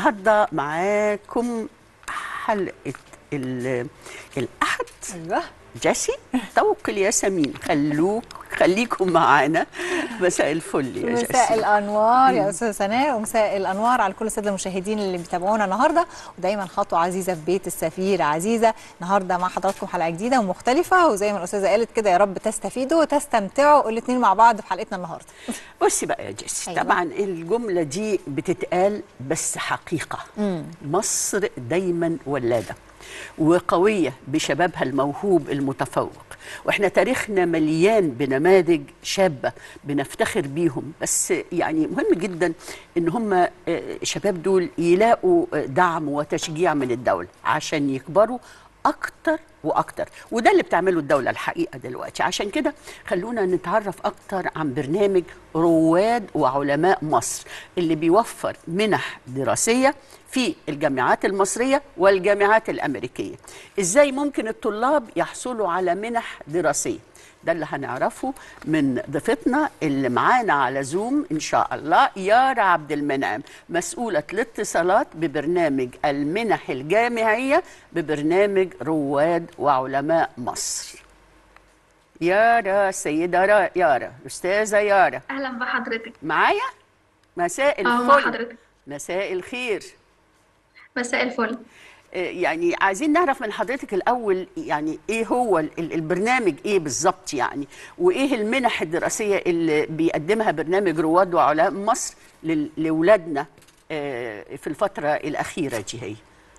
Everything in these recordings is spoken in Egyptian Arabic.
النهارده معاكم حلقه ال- الاحد ايوه جيسي توق الياسمين خلوك خليكم معانا مساء الفل يا مساء جيسي الانوار يا استاذه سناء ومساء الانوار على كل الساده المشاهدين اللي بيتابعونا النهارده ودايما خطوه عزيزه في بيت السفير عزيزه النهارده مع حضراتكم حلقه جديده ومختلفه وزي ما الاستاذه قالت كده يا رب تستفيدوا وتستمتعوا الاثنين مع بعض في حلقتنا النهارده بصي بقى يا جيسي أيوة. طبعا الجمله دي بتتقال بس حقيقه مصر دايما ولاده وقويه بشبابها الموهوب المتفوق واحنا تاريخنا مليان بنماذج شابه بنفتخر بيهم بس يعني مهم جدا ان هم آه، الشباب دول يلاقوا آه، دعم وتشجيع من الدوله عشان يكبروا اكتر واكتر وده اللي بتعمله الدوله الحقيقه دلوقتي عشان كده خلونا نتعرف اكتر عن برنامج رواد وعلماء مصر اللي بيوفر منح دراسيه في الجامعات المصريه والجامعات الامريكيه ازاي ممكن الطلاب يحصلوا على منح دراسيه ده اللي هنعرفه من ضيفتنا اللي معانا على زوم ان شاء الله يارا عبد المنعم مسؤوله الاتصالات ببرنامج المنح الجامعيه ببرنامج رواد وعلماء مصر يارا سيده را- يارا استاذه يارا اهلا بحضرتك معايا مساء اه مع الفل حضرتك مساء الخير مساء الفل آه، يعني عايزين نعرف من حضرتك الاول يعني ايه هو ال- ال- البرنامج ايه بالظبط يعني وايه المنح الدراسيه اللي بيقدمها برنامج رواد وعلماء مصر لل- لاولادنا آه، في الفتره الاخيره دي هي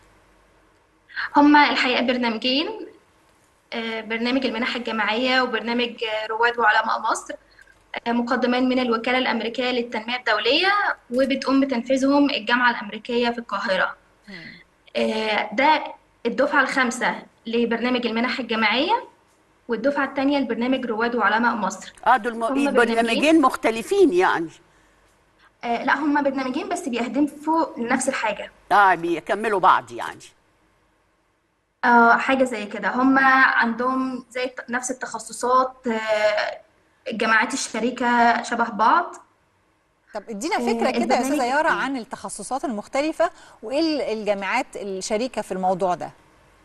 هما الحقيقه برنامجين آه، برنامج المنح الجامعيه وبرنامج آه، رواد وعلماء مصر آه، مقدمان من الوكاله الامريكيه للتنميه الدوليه وبتقوم بتنفيذهم الجامعه الامريكيه في القاهره آه، ده الدفعه الخامسه لبرنامج المنح الجامعيه والدفعه الثانيه لبرنامج رواد وعلماء مصر اه دول م- هما برنامجين برنامجين. مختلفين يعني آه، لا هما برنامجين بس بيهدفوا لنفس الحاجه اه بيكملوا بعض يعني آه حاجة زي كده هم عندهم زي الت- نفس التخصصات آه الجامعات الشريكة شبه بعض طب ادينا آه، فكره كده يا البرنامج- استاذه يارا عن التخصصات المختلفه وايه ال- الجامعات الشريكه في الموضوع ده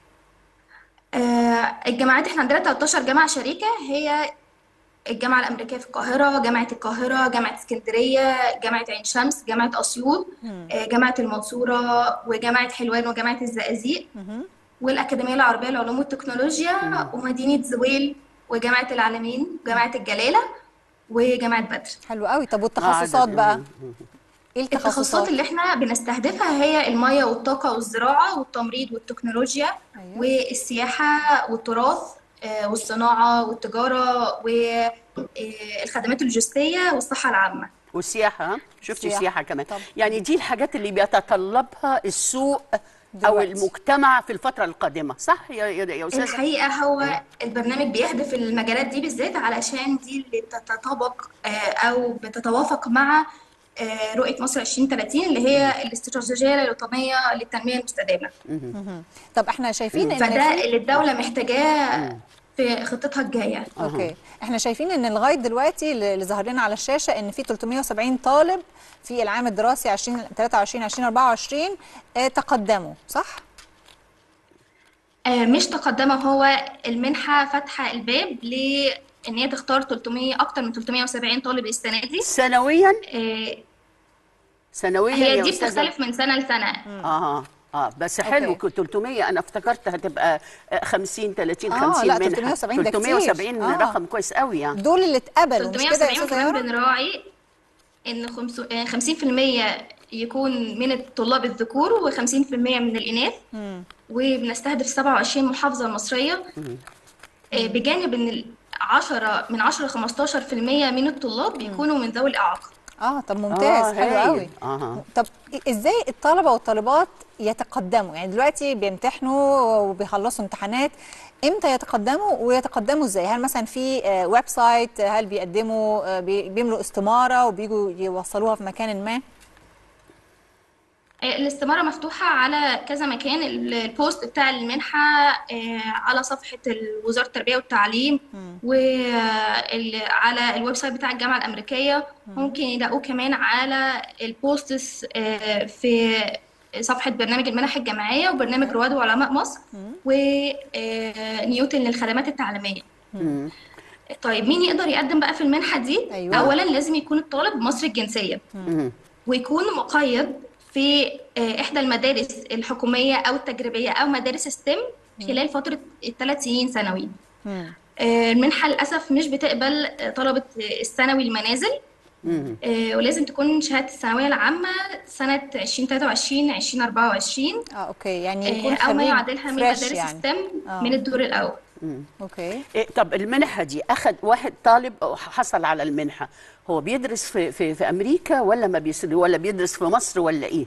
آه الجامعات احنا عندنا 13 جامعة شريكة هي الجامعة الأمريكية في القاهرة جامعة القاهرة جامعة اسكندرية جامعة عين شمس جامعة أسيوط آه جامعة المنصورة وجامعة حلوان وجامعة الزقازيق مهم. والأكاديمية العربية للعلوم والتكنولوجيا ومدينة زويل وجامعة العالمين وجامعة الجلالة وجامعة بدر حلو قوي طب آه، والتخصصات ده- بقى مم، مم. ايه التخصصات التخصصات اللي احنا بنستهدفها هي المية والطاقة والزراعة والتمريض والتكنولوجيا أيوة. والسياحة والتراث آه، والصناعة والتجارة والخدمات اللوجستية والصحة العامة والسياحه ها؟ شفتي السياحة. السياحه كمان طب. يعني دي الحاجات اللي بيتطلبها السوق او دلوقتي. المجتمع في الفتره القادمه صح يا يا يا استاذه الحقيقة هو البرنامج بيهدف المجالات دي بالذات علشان دي اللي تتطابق آه، أو بتتوافق مع آه، رؤية مصر 2030 اللي هي الاستراتيجية الوطنية للتنمية المستدامة مهم. طب احنا شايفين ان فده في اللي الدولة محتاجاه في خطتها الجاية اوكي احنا شايفين ان لغايه دلوقتي اللي ظهر لنا على الشاشه ان في 370 طالب في العام الدراسي 2023 2024 آه، تقدموا صح؟ آه، مش تقدمه هو المنحة فاتحة الباب لإن هي تختار 300 أكتر من 370 طالب السنة دي سنويا آه، سنويا هي يا دي استاذه بتختلف من سنة لسنة اه اه بس حلو أوكي. كنت 300 انا افتكرت هتبقى آه، 50 30 آه، 50 لا، منحه 370 ده كتير. 370 آه. رقم كويس قوي يعني دول اللي اتقبلوا مش كده يا 370 استاذه كمان يارا؟ بنراعي إن خمس- آه، 50% يكون من الطلاب الذكور و50% من الإناث مم. وبنستهدف 27 محافظة مصرية آه، بجانب إن ال 10 من 10 ل 15% من الطلاب بيكونوا من ذوي الإعاقة اه طب ممتاز آه، حلو هايل. قوي آه. طب ازاي الطلبه والطالبات يتقدموا يعني دلوقتي بيمتحنوا وبيخلصوا امتحانات امتى يتقدموا ويتقدموا ازاي هل مثلا في آه، ويب سايت هل بيقدموا آه، بي- بيملوا استماره وبيجوا يوصلوها في مكان ما الاستمارة مفتوحة على كذا مكان ال- البوست بتاع المنحة آه، على صفحة ال- وزارة التربية والتعليم وعلى الويب سايت بتاع الجامعة الأمريكية ممكن يلاقوه كمان على البوستس آه، في صفحة برنامج المنح الجامعية وبرنامج رواد وعلماء مصر ونيوتن للخدمات التعليمية طيب مين يقدر يقدم بقى في المنحة دي؟ أيوة. أولا لازم يكون الطالب مصري الجنسية ويكون مقيد في آه، إحدى المدارس الحكومية أو التجريبية أو مدارس ستيم خلال فترة الثلاث سنين ثانوي مم. آه، المنحة للأسف مش بتقبل آه، طلبة الثانوي المنازل آه، ولازم تكون شهادة الثانوية العامة سنة 2023 2024 اه اوكي يعني يكون آه، أو ما خريج يعادلها من فريش مدارس يعني ستيم آه. من الدور الأول اوكي إيه طب المنحة دي أخذ واحد طالب أو حصل على المنحة هو بيدرس في في, في أمريكا ولا ما بيدرس ولا بيدرس في مصر ولا إيه؟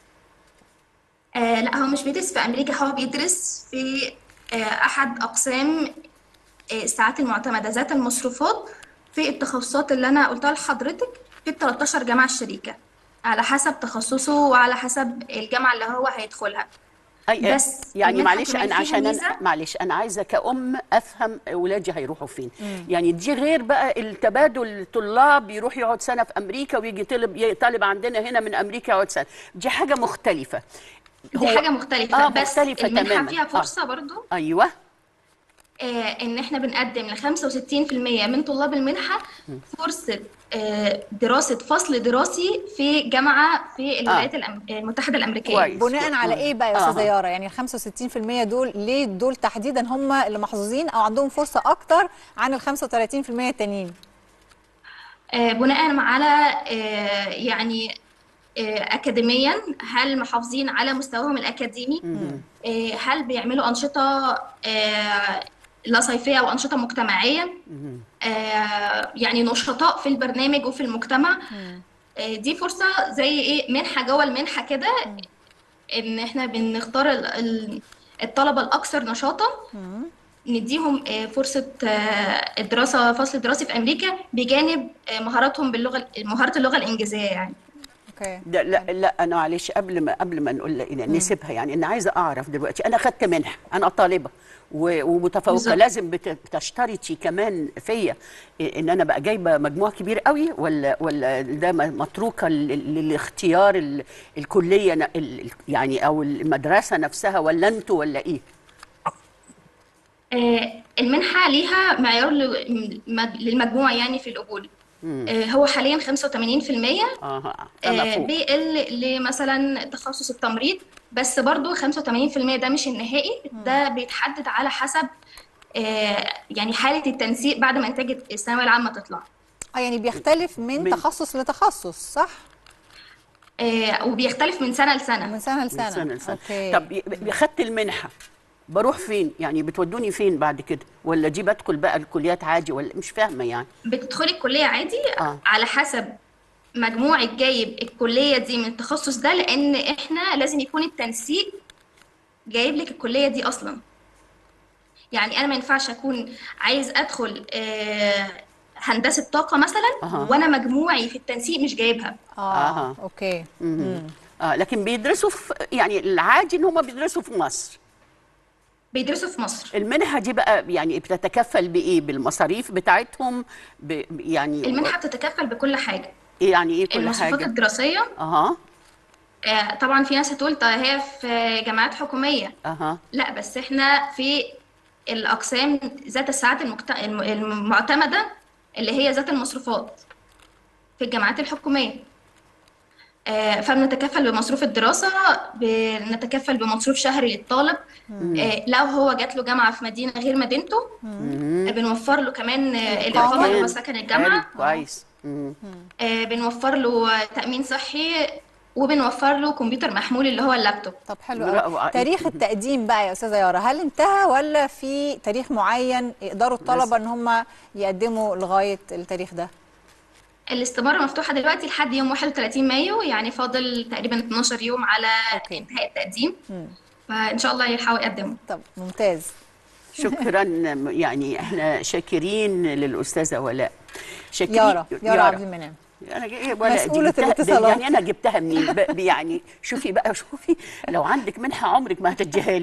آه لا هو مش بيدرس في أمريكا هو بيدرس في آه أحد أقسام آه الساعات المعتمدة ذات المصروفات في التخصصات اللي أنا قلتها لحضرتك في ال 13 جامعة الشريكة على حسب تخصصه وعلى حسب الجامعة اللي هو هيدخلها أي بس يعني المنحة معلش كمان انا فيها عشان ميزة. أنا معلش انا عايزه كأم افهم اولادي هيروحوا فين يعني دي غير بقى التبادل الطلاب يروح يقعد سنه في امريكا ويجي طالب طالب عندنا هنا من امريكا يقعد سنه دي حاجه مختلفه دي حاجة مختلفة آه، بس مختلفة المنحة تماماً. فيها آه. فرصة برضو ايوه آه، ان احنا بنقدم ل 65% من طلاب المنحه فرصه آه، دراسه فصل دراسي في جامعه في الولايات الأم- المتحده الامريكيه كويس. بناء على ايه بقى يا استاذه آه. يارا يعني ال 65% دول ليه دول تحديدا هم اللي محظوظين او عندهم فرصه اكتر عن ال 35% التانيين آه، بناء على آه، يعني آه، اكاديميا هل محافظين على مستواهم الاكاديمي آه، هل بيعملوا انشطه آه، لا صيفيه وانشطه مجتمعيه آه، يعني نشطاء في البرنامج وفي المجتمع آه، دي فرصه زي ايه منحه جوه المنحه كده ان احنا بنختار ال- ال- الطلبه الاكثر نشاطا نديهم آه، فرصه آه، الدراسه فصل دراسي في امريكا بجانب آه، مهاراتهم باللغه مهاره اللغه الانجليزيه يعني اوكي ده لا لا انا معلش قبل ما قبل ما نقول نسيبها يعني انا عايزه اعرف دلوقتي انا خدت منحه انا طالبه و- ومتفوقه بالظبط. لازم بت- بتشترطي كمان فيا ان انا بقى جايبه مجموع كبير قوي ولا ولا ده م- متروكه لل- للاختيار ال- الكليه ن- ال- يعني او المدرسه نفسها ولا انتوا ولا ايه؟ آه، المنحة ليها معيار ل- مج- للمجموع يعني في القبول آه، هو حاليا 85% اه فما آه، فوق بيقل لمثلا تخصص التمريض بس برضو 85% ده مش النهائي ده بيتحدد على حسب آه، يعني حالة التنسيق بعد ما نتيجة الثانوية العامة تطلع اه يعني بيختلف من, من- تخصص لتخصص صح آه، وبيختلف من سنة لسنة من سنه من لسنه سنه لسنه اوكي طب ي- خدت المنحه بروح فين؟ يعني بتودوني فين بعد كده؟ ولا دي بدخل بقى الكليات عادي ولا مش فاهمه يعني؟ بتدخلي الكلية عادي آه. على حسب مجموعك جايب الكلية دي من التخصص ده لأن إحنا لازم يكون التنسيق جايب لك الكلية دي أصلا يعني أنا ما ينفعش أكون عايز أدخل آه، هندسة طاقة مثلا أها. وأنا مجموعي في التنسيق مش جايبها اه أها. اوكي مم. اه لكن بيدرسوا في يعني العادي ان هم بيدرسوا في مصر بيدرسوا في مصر المنحه دي بقى يعني بتتكفل بايه بالمصاريف بتاعتهم ب يعني المنحة بتتكفل بكل حاجة يعني ايه كل المصروفات حاجه الدراسية اها آه، طبعا في ناس هتقول طيب هي في جامعات حكومية اها لا بس احنا في الأقسام ذات الساعات المكت... الم- المعتمدة اللي هي ذات المصروفات في الجامعات الحكومية آه، فبنتكفل بمصروف الدراسة بنتكفل بمصروف شهري للطالب آه، لو هو جات له جامعة في مدينة غير مدينته آه، بنوفر له كمان آه، الإقامة اللي هو سكن الجامعة حلو، كويس مم. آه، بنوفر له تأمين صحي وبنوفر له كمبيوتر محمول اللي هو اللابتوب طب حلو برافو قوي عليك. تاريخ التقديم بقى يا استاذه يارا هل انتهى ولا في تاريخ معين يقدروا الطلبه ان هم يقدموا لغايه التاريخ ده الاستمارة مفتوحة دلوقتي لحد يوم 31 مايو يعني فاضل تقريبا 12 يوم على أوكي. انتهاء التقديم مم. فإن شاء الله يلحقوا يقدموا طب ممتاز شكرا يعني احنا شاكرين للاستاذه ولاء شاكرين يارا يارا عبد المنعم انا جاي ولا دي مسؤولة جبتها- ده الاتصالات. يعني انا جبتها منين ب- ب- يعني شوفي بقى شوفي لو عندك منحه عمرك ما هتديها لي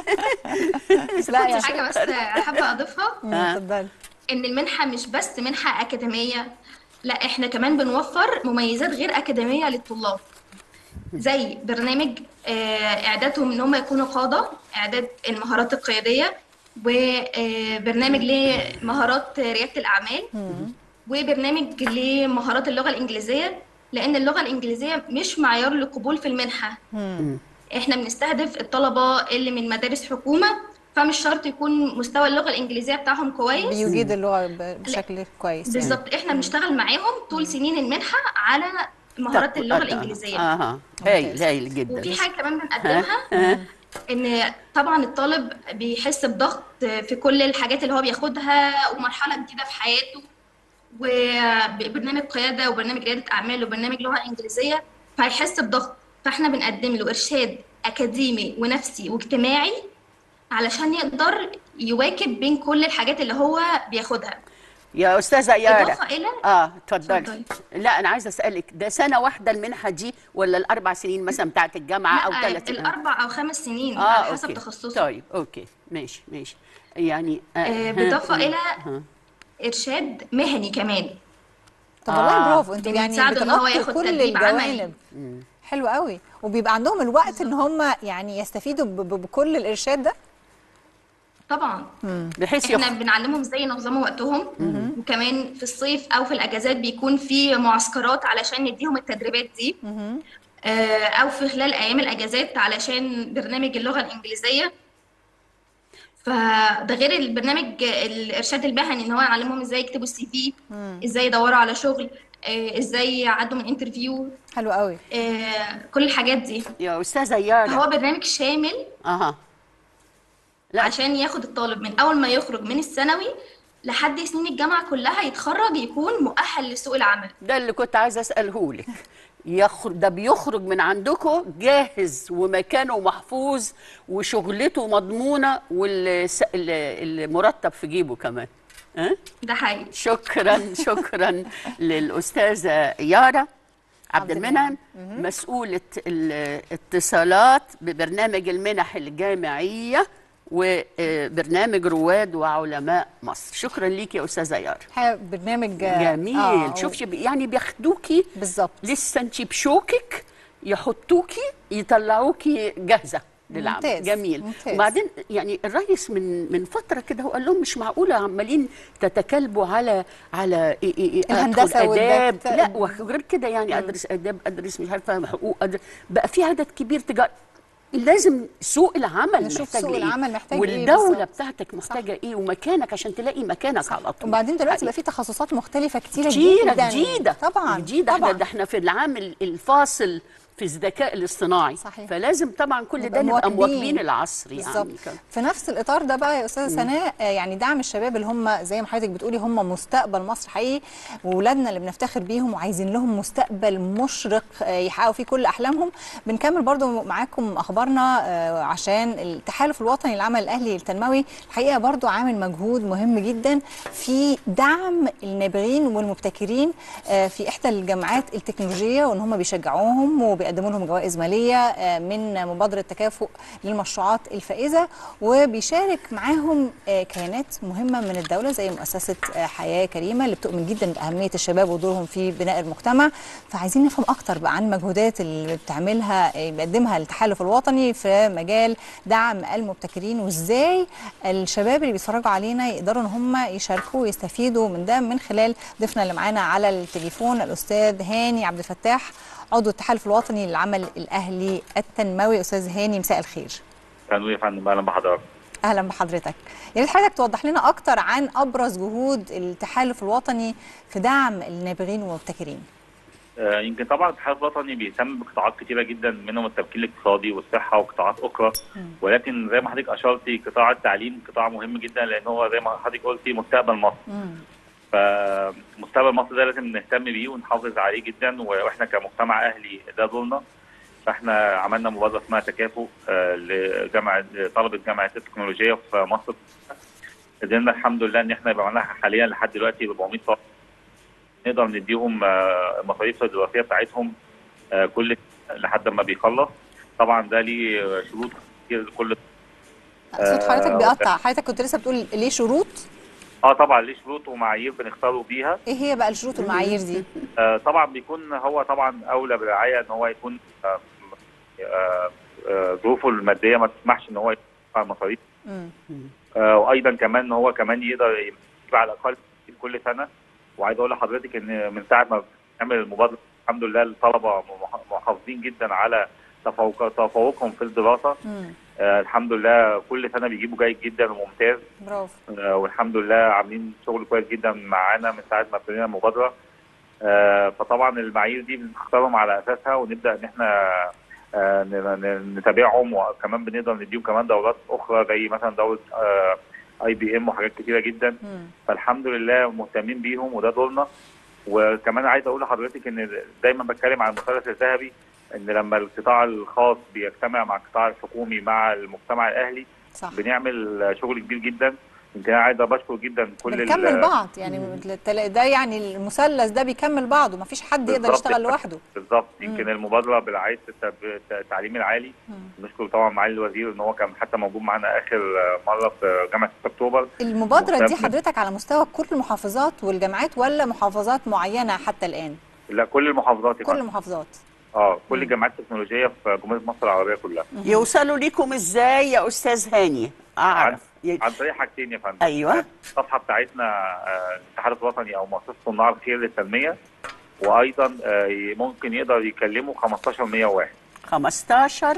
لا يا حاجة بس حابة أضيفها مم، آه. اتفضلي إن المنحة مش بس منحة أكاديمية لا إحنا كمان بنوفر مميزات غير أكاديمية للطلاب زي برنامج آه، اعدادهم ان هم يكونوا قاده اعداد المهارات القياديه وبرنامج لمهارات رياده الاعمال وبرنامج لمهارات اللغه الانجليزيه لان اللغه الانجليزيه مش معيار للقبول في المنحه احنا بنستهدف الطلبه اللي من مدارس حكومه فمش شرط يكون مستوى اللغه الانجليزيه بتاعهم كويس بيجيد اللغه ب- بشكل كويس يعني. بالظبط احنا بنشتغل معاهم طول سنين المنحه على مهارات اللغه آه، الانجليزيه اها هايل هايل جدا وفي حاجه كمان بنقدمها ان طبعا الطالب بيحس بضغط في كل الحاجات اللي هو بياخدها ومرحله جديده في حياته وبرنامج قياده وبرنامج رياده اعمال وبرنامج لغه انجليزيه فهيحس بضغط فاحنا بنقدم له ارشاد اكاديمي ونفسي واجتماعي علشان يقدر يواكب بين كل الحاجات اللي هو بياخدها يا استاذه يارا اضافه الى اه اتفضلي اتفضلي. لا انا عايزه اسالك ده سنه واحده المنحه دي ولا الاربع سنين مثلا بتاعت الجامعه او لا ثلاث الاربع او خمس سنين اه على حسب اوكي تخصصه طيب اوكي ماشي ماشي يعني آه، ها، بالاضافه ها. الى ارشاد مهني كمان طب والله آه. برافو انتوا يعني بنساعده إن هو بتغطوا ياخد كل تدريب عملي. الجوانب حلو قوي وبيبقى عندهم الوقت ان هم يعني يستفيدوا ب- ب- بكل الارشاد ده طبعا بحيث احنا يخ... بنعلمهم ازاي ينظموا وقتهم وكمان في الصيف او في الاجازات بيكون في معسكرات علشان نديهم التدريبات دي آه، او في خلال ايام الاجازات علشان برنامج اللغه الانجليزيه فده غير البرنامج الارشاد المهني ان هو يعلمهم ازاي يكتبوا السي في ازاي يدوروا على شغل آه، ازاي يعدوا من انترفيو حلو قوي كل الحاجات دي يا استاذه يارا فهو برنامج شامل اها لا. عشان ياخد الطالب من اول ما يخرج من الثانوي لحد سنين الجامعه كلها يتخرج يكون مؤهل لسوق العمل ده اللي كنت عايزه اساله لك يخرج ده بيخرج من عندكم جاهز ومكانه محفوظ وشغلته مضمونه والمرتب في جيبه كمان ها ده حقيقي شكرا شكرا للاستاذه يارا عبد عبد المنعم مسؤوله الاتصالات ببرنامج المنح الجامعيه وبرنامج رواد وعلماء مصر شكرا ليك يا استاذه يارا حلو برنامج جميل آه، شوفي يعني بياخدوكي بالظبط لسه انت بشوكك يحطوكي يطلعوكي جاهزه للعمل ممتاز، جميل ممتاز. وبعدين يعني الرئيس من من فتره كده هو قال لهم مش معقوله عمالين تتكلبوا على على إيه إيه إيه الهندسة أدخل اداب والدكتور. لا وغير كده يعني ادرس اداب ادرس مش عارفه حقوق أدرس بقى في عدد كبير تجار لازم سوق العمل نشوف محتاج سوق إيه العمل محتاج إيه والدوله بالظبط. بتاعتك محتاجه ايه ومكانك عشان تلاقي مكانك على طول وبعدين دلوقتي بقى في تخصصات مختلفه كتيره كتيرة جدا جديدة طبعا جديدة احنا طبعا ده احنا في العام ال- الفاصل في الذكاء الاصطناعي صحيح. فلازم طبعا كل ده نبقى نبقى مواكبين. مواكبين العصر بالظبط يعني كده. في نفس الاطار ده بقى يا استاذه سناء آه، يعني دعم الشباب اللي هم زي ما حضرتك بتقولي هم مستقبل مصر حقيقي واولادنا اللي بنفتخر بيهم وعايزين لهم مستقبل مشرق آه، يحققوا فيه كل احلامهم بنكمل برضو معاكم اخبارنا آه، عشان التحالف الوطني للعمل الاهلي التنموي الحقيقه برضو عامل مجهود مهم جدا في دعم النابغين والمبتكرين آه، في احدى الجامعات التكنولوجيه وان هم بيشجعوهم وبيقدموا لهم جوائز ماليه آه، من مبادره تكافؤ للمشروعات الفائزه وبيشارك معاهم آه، كيانات مهمه من الدوله زي مؤسسه آه، حياه كريمه اللي بتؤمن جدا باهميه الشباب ودورهم في بناء المجتمع فعايزين نفهم اكتر بقى عن المجهودات اللي بتعملها آه، بيقدمها التحالف الوطني في مجال دعم المبتكرين وازاي الشباب اللي بيتفرجوا علينا يقدروا ان هم يشاركوا ويستفيدوا من ده من خلال ضيفنا اللي معانا على التليفون الاستاذ هاني عبد الفتاح عضو التحالف الوطني للعمل الاهلي التنموي استاذ هاني مساء الخير كانوا يا فندم اهلا بحضرتك اهلا بحضرتك يا ريت حضرتك توضح لنا اكتر عن ابرز جهود التحالف الوطني في دعم النابغين والمبتكرين آه، يمكن طبعا الاتحاد الوطني بيهتم بقطاعات كتيره جدا منهم التمكين الاقتصادي والصحه وقطاعات اخرى ولكن زي ما حضرتك اشرتي قطاع التعليم قطاع مهم جدا لان هو زي ما حضرتك قلتي مستقبل مصر فمستقبل مصر ده لازم نهتم بيه ونحافظ عليه جدا واحنا كمجتمع اهلي ده دورنا فاحنا عملنا مبادره اسمها تكافؤ آه، لجامعه طلبه جامعه التكنولوجيه في مصر قدرنا الحمد لله ان احنا يبقى معانا حاليا لحد دلوقتي 400 طالب نقدر نديهم آه، المصاريف الدراسيه بتاعتهم آه، كل لحد ما بيخلص طبعا ده ليه شروط كتير لكل صوت حضرتك آه، بيقطع حضرتك كنت لسه بتقول ليه شروط اه طبعا ليه شروط ومعايير بنختاره بيها ايه هي بقى الشروط والمعايير دي آه طبعا بيكون هو طبعا اولى بالرعايه ان هو يكون آه، آه، آه، ظروفه الماديه ما تسمحش ان هو يدفع مصاريف مم. آه، وايضا كمان ان هو كمان يقدر يجيب على الاقل كل سنه وعايز اقول لحضرتك ان من ساعه ما بنعمل المبادره الحمد لله الطلبه مح- محافظين جدا على تفوق تفوقهم في الدراسه مم. آه الحمد لله كل سنه بيجيبوا جيد جدا وممتاز برافو آه والحمد لله عاملين شغل كويس جدا معانا من ساعه ما ابتدينا المبادره آه فطبعا المعايير دي بنختارهم على اساسها ونبدا ان احنا آه ن- ن- نتابعهم وكمان بنقدر نديهم كمان دورات اخرى زي مثلا دوره اي بي ام وحاجات كتيره جدا مم. فالحمد لله مهتمين بيهم وده دورنا وكمان عايز اقول لحضرتك ان دايما بتكلم عن المثلث الذهبي ان لما القطاع الخاص بيجتمع مع القطاع الحكومي مع المجتمع الاهلي صح بنعمل شغل كبير جدا يمكن انا عايز بشكر جدا كل ال- بنكمل بعض يعني التلا- ده يعني المثلث ده بيكمل بعضه مفيش حد يقدر بالظبط. يشتغل لوحده بالظبط يمكن المبادره برعايه التب- التعليم العالي نشكر طبعا معالي الوزير ان هو كان حتى موجود معانا اخر مره في جامعه 6 اكتوبر المبادرة دي مهتم. حضرتك على مستوى كل المحافظات والجامعات ولا محافظات معينة حتى الآن؟ لا كل المحافظات يا كل فندم. المحافظات اه كل الجامعات التكنولوجيه في جمهوريه مصر العربيه كلها يوصلوا ليكم ازاي يا استاذ هاني اعرف ي- عن طريق حاجتين يا فندم أيوة. الصفحه بتاعتنا آه، الاتحاد الوطني او مؤسسه صناع الخير للتنميه وايضا آه، ي- ممكن يقدر يكلموا 15101 15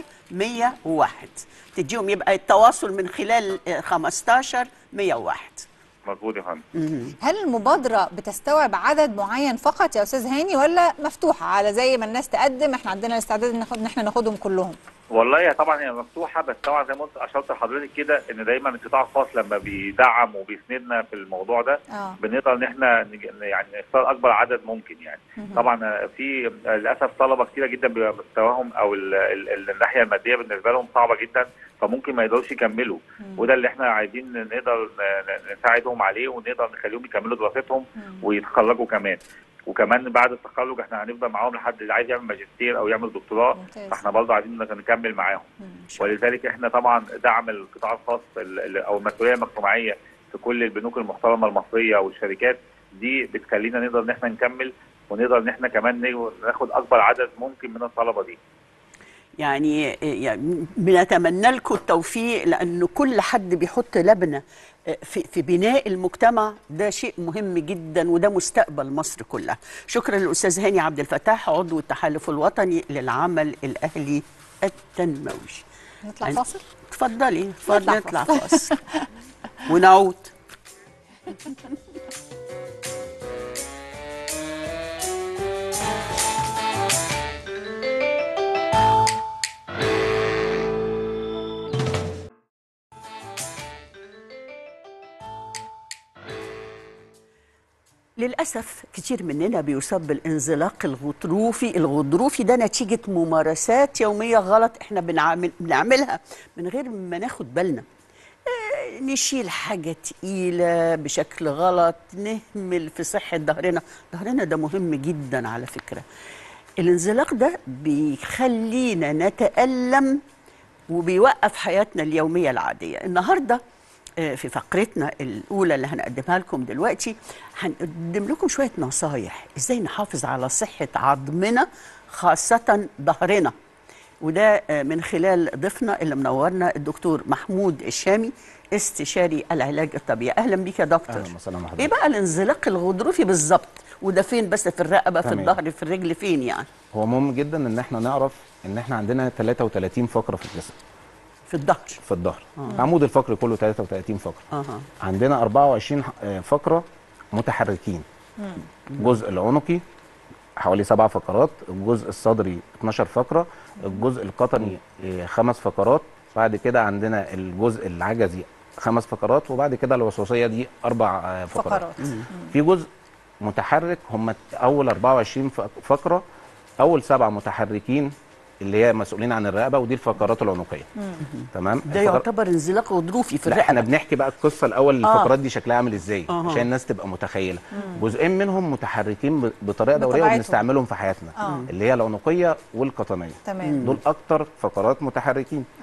101 تديهم يبقى التواصل من خلال آه، 15 101 مظبوط يا فندم هل المبادرة بتستوعب عدد معين فقط يا أستاذ هاني ولا مفتوحة على زي ما الناس تقدم احنا عندنا الاستعداد إن ناخد- إن احنا ناخدهم كلهم؟ والله هي طبعا هي مفتوحه بس طبعا زي ما قلت اشرت لحضرتك كده ان دايما القطاع الخاص لما بيدعم وبيسندنا في الموضوع ده اه بنقدر ان احنا نج- يعني نختار اكبر عدد ممكن يعني طبعا في للاسف طلبه كتيره جدا بيبقى مستواهم او ال ال الناحيه الماديه بالنسبه لهم صعبه جدا فممكن ما يقدروش يكملوا وده اللي احنا عايزين نقدر ن- ن- نساعدهم عليه ونقدر نخليهم يكملوا دراستهم ويتخرجوا كمان وكمان بعد التخرج احنا هنفضل معاهم لحد اللي عايز يعمل ماجستير او يعمل دكتوراه ممتاز. فاحنا برضه عايزين نكمل معاهم ولذلك احنا طبعا دعم القطاع الخاص ال- ال- او المسؤوليه المجتمعيه في كل البنوك المحترمه المصريه والشركات دي بتخلينا نقدر ان احنا نكمل ونقدر ان احنا كمان ن- ناخد اكبر عدد ممكن من الطلبه دي يعني يعني بنتمنى لكم التوفيق لأنه كل حد بيحط لبنة في في بناء المجتمع ده شيء مهم جدا وده مستقبل مصر كلها شكرا للأستاذ هاني عبد الفتاح عضو التحالف الوطني للعمل الأهلي التنموي نطلع أن- فاصل؟ اتفضلي اتفضلي نطلع نطلع فاصل. فاصل ونعود للأسف كتير مننا بيصاب بالانزلاق الغضروفي الغضروفي ده نتيجة ممارسات يومية غلط احنا بنعمل بنعملها من غير ما ناخد بالنا آه، نشيل حاجة تقيلة بشكل غلط نهمل في صحة ظهرنا ظهرنا ده مهم جدا على فكرة الانزلاق ده بيخلينا نتألم وبيوقف حياتنا اليومية العادية النهاردة آه، في فقرتنا الأولى اللي هنقدمها لكم دلوقتي هنقدم لكم شوية نصايح إزاي نحافظ على صحة عظمنا خاصة ظهرنا وده آه، من خلال ضيفنا اللي منورنا الدكتور محمود الشامي استشاري العلاج الطبيعي أهلا بيك يا دكتور أهلا وسهلا بحضرتك. إيه بقى الانزلاق الغضروفي بالظبط وده فين بس في الرقبة في تمام. الظهر في الرجل فين يعني هو مهم جدا ان احنا نعرف ان احنا عندنا 33 فقره في الجسم في الظهر في الظهر عمود الفقري كله 33 فقره أها عندنا 24 ح- آه، فقره متحركين الجزء العنقي حوالي سبع فقرات الجزء الصدري 12 فقره الجزء القطني آه، خمس فقرات بعد كده عندنا الجزء العجزي خمس فقرات وبعد كده الوسواسيه دي اربع آه، فقرات, فقرات في جزء متحرك هم اول 24 ف- فقره اول سبعه متحركين اللي هي مسؤولين عن الرقبه ودي الفقرات العنقيه تمام ده الفقر- يعتبر انزلاق غضروفي في لا احنا الرقبة بنحكي بقى القصه الاول آه. الفقرات دي شكلها عامل ازاي أها. عشان الناس تبقى متخيله جزئين منهم متحركين ب- بطريقه دوريه بطبيعتهم. وبنستعملهم في حياتنا آه. اللي هي العنقيه والقطنيه تمام دول اكتر فقرات متحركين اه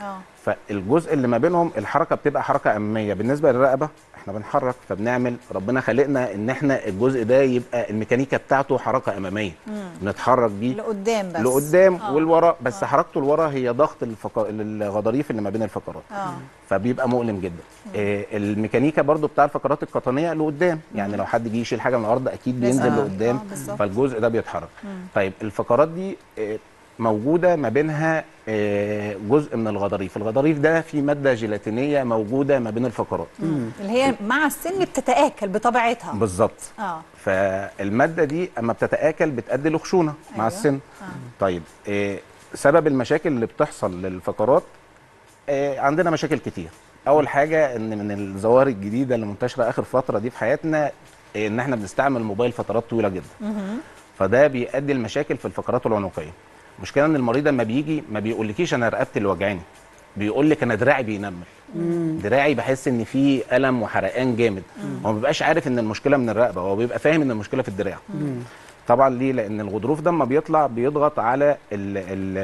فالجزء اللي ما بينهم الحركه بتبقى حركه اماميه بالنسبه للرقبه احنا بنحرك فبنعمل ربنا خلقنا ان احنا الجزء ده يبقى الميكانيكا بتاعته حركه اماميه بنتحرك بيه لقدام بس لقدام آه. والورا بس حركته لورا هي ضغط الفق... الغضاريف اللي ما بين الفقرات اه فبيبقى مؤلم جدا آه الميكانيكا برضو بتاع الفقرات القطنيه لقدام يعني لو حد جه يشيل حاجه من الارض اكيد لازم. بينزل آه. لقدام آه، بالظبط. فالجزء ده بيتحرك طيب الفقرات دي آه، موجوده ما بينها آه، جزء من الغضاريف الغضاريف ده في ماده جيلاتينيه موجوده ما بين الفقرات اللي هي مع السن بتتآكل بطبيعتها بالظبط اه فالماده دي اما بتتاكل بتؤدي لخشونه أيوة. مع السن طيب آه، سبب المشاكل اللي بتحصل للفقرات آه، عندنا مشاكل كتير اول حاجه ان من الظواهر الجديده اللي منتشره اخر فتره دي في حياتنا آه، ان احنا بنستعمل الموبايل فترات طويله جدا فده بيؤدي لمشاكل في الفقرات العنقيه المشكله ان المريض لما بيجي ما بيقولكيش انا رقبتي اللي وجعاني بيقول لك انا دراعي بينمل دراعي بحس ان في الم وحرقان جامد هو ما بيبقاش عارف ان المشكله من الرقبه هو بيبقى فاهم ان المشكله في الدراع طبعا ليه لان الغضروف ده لما بيطلع بيضغط على ال ال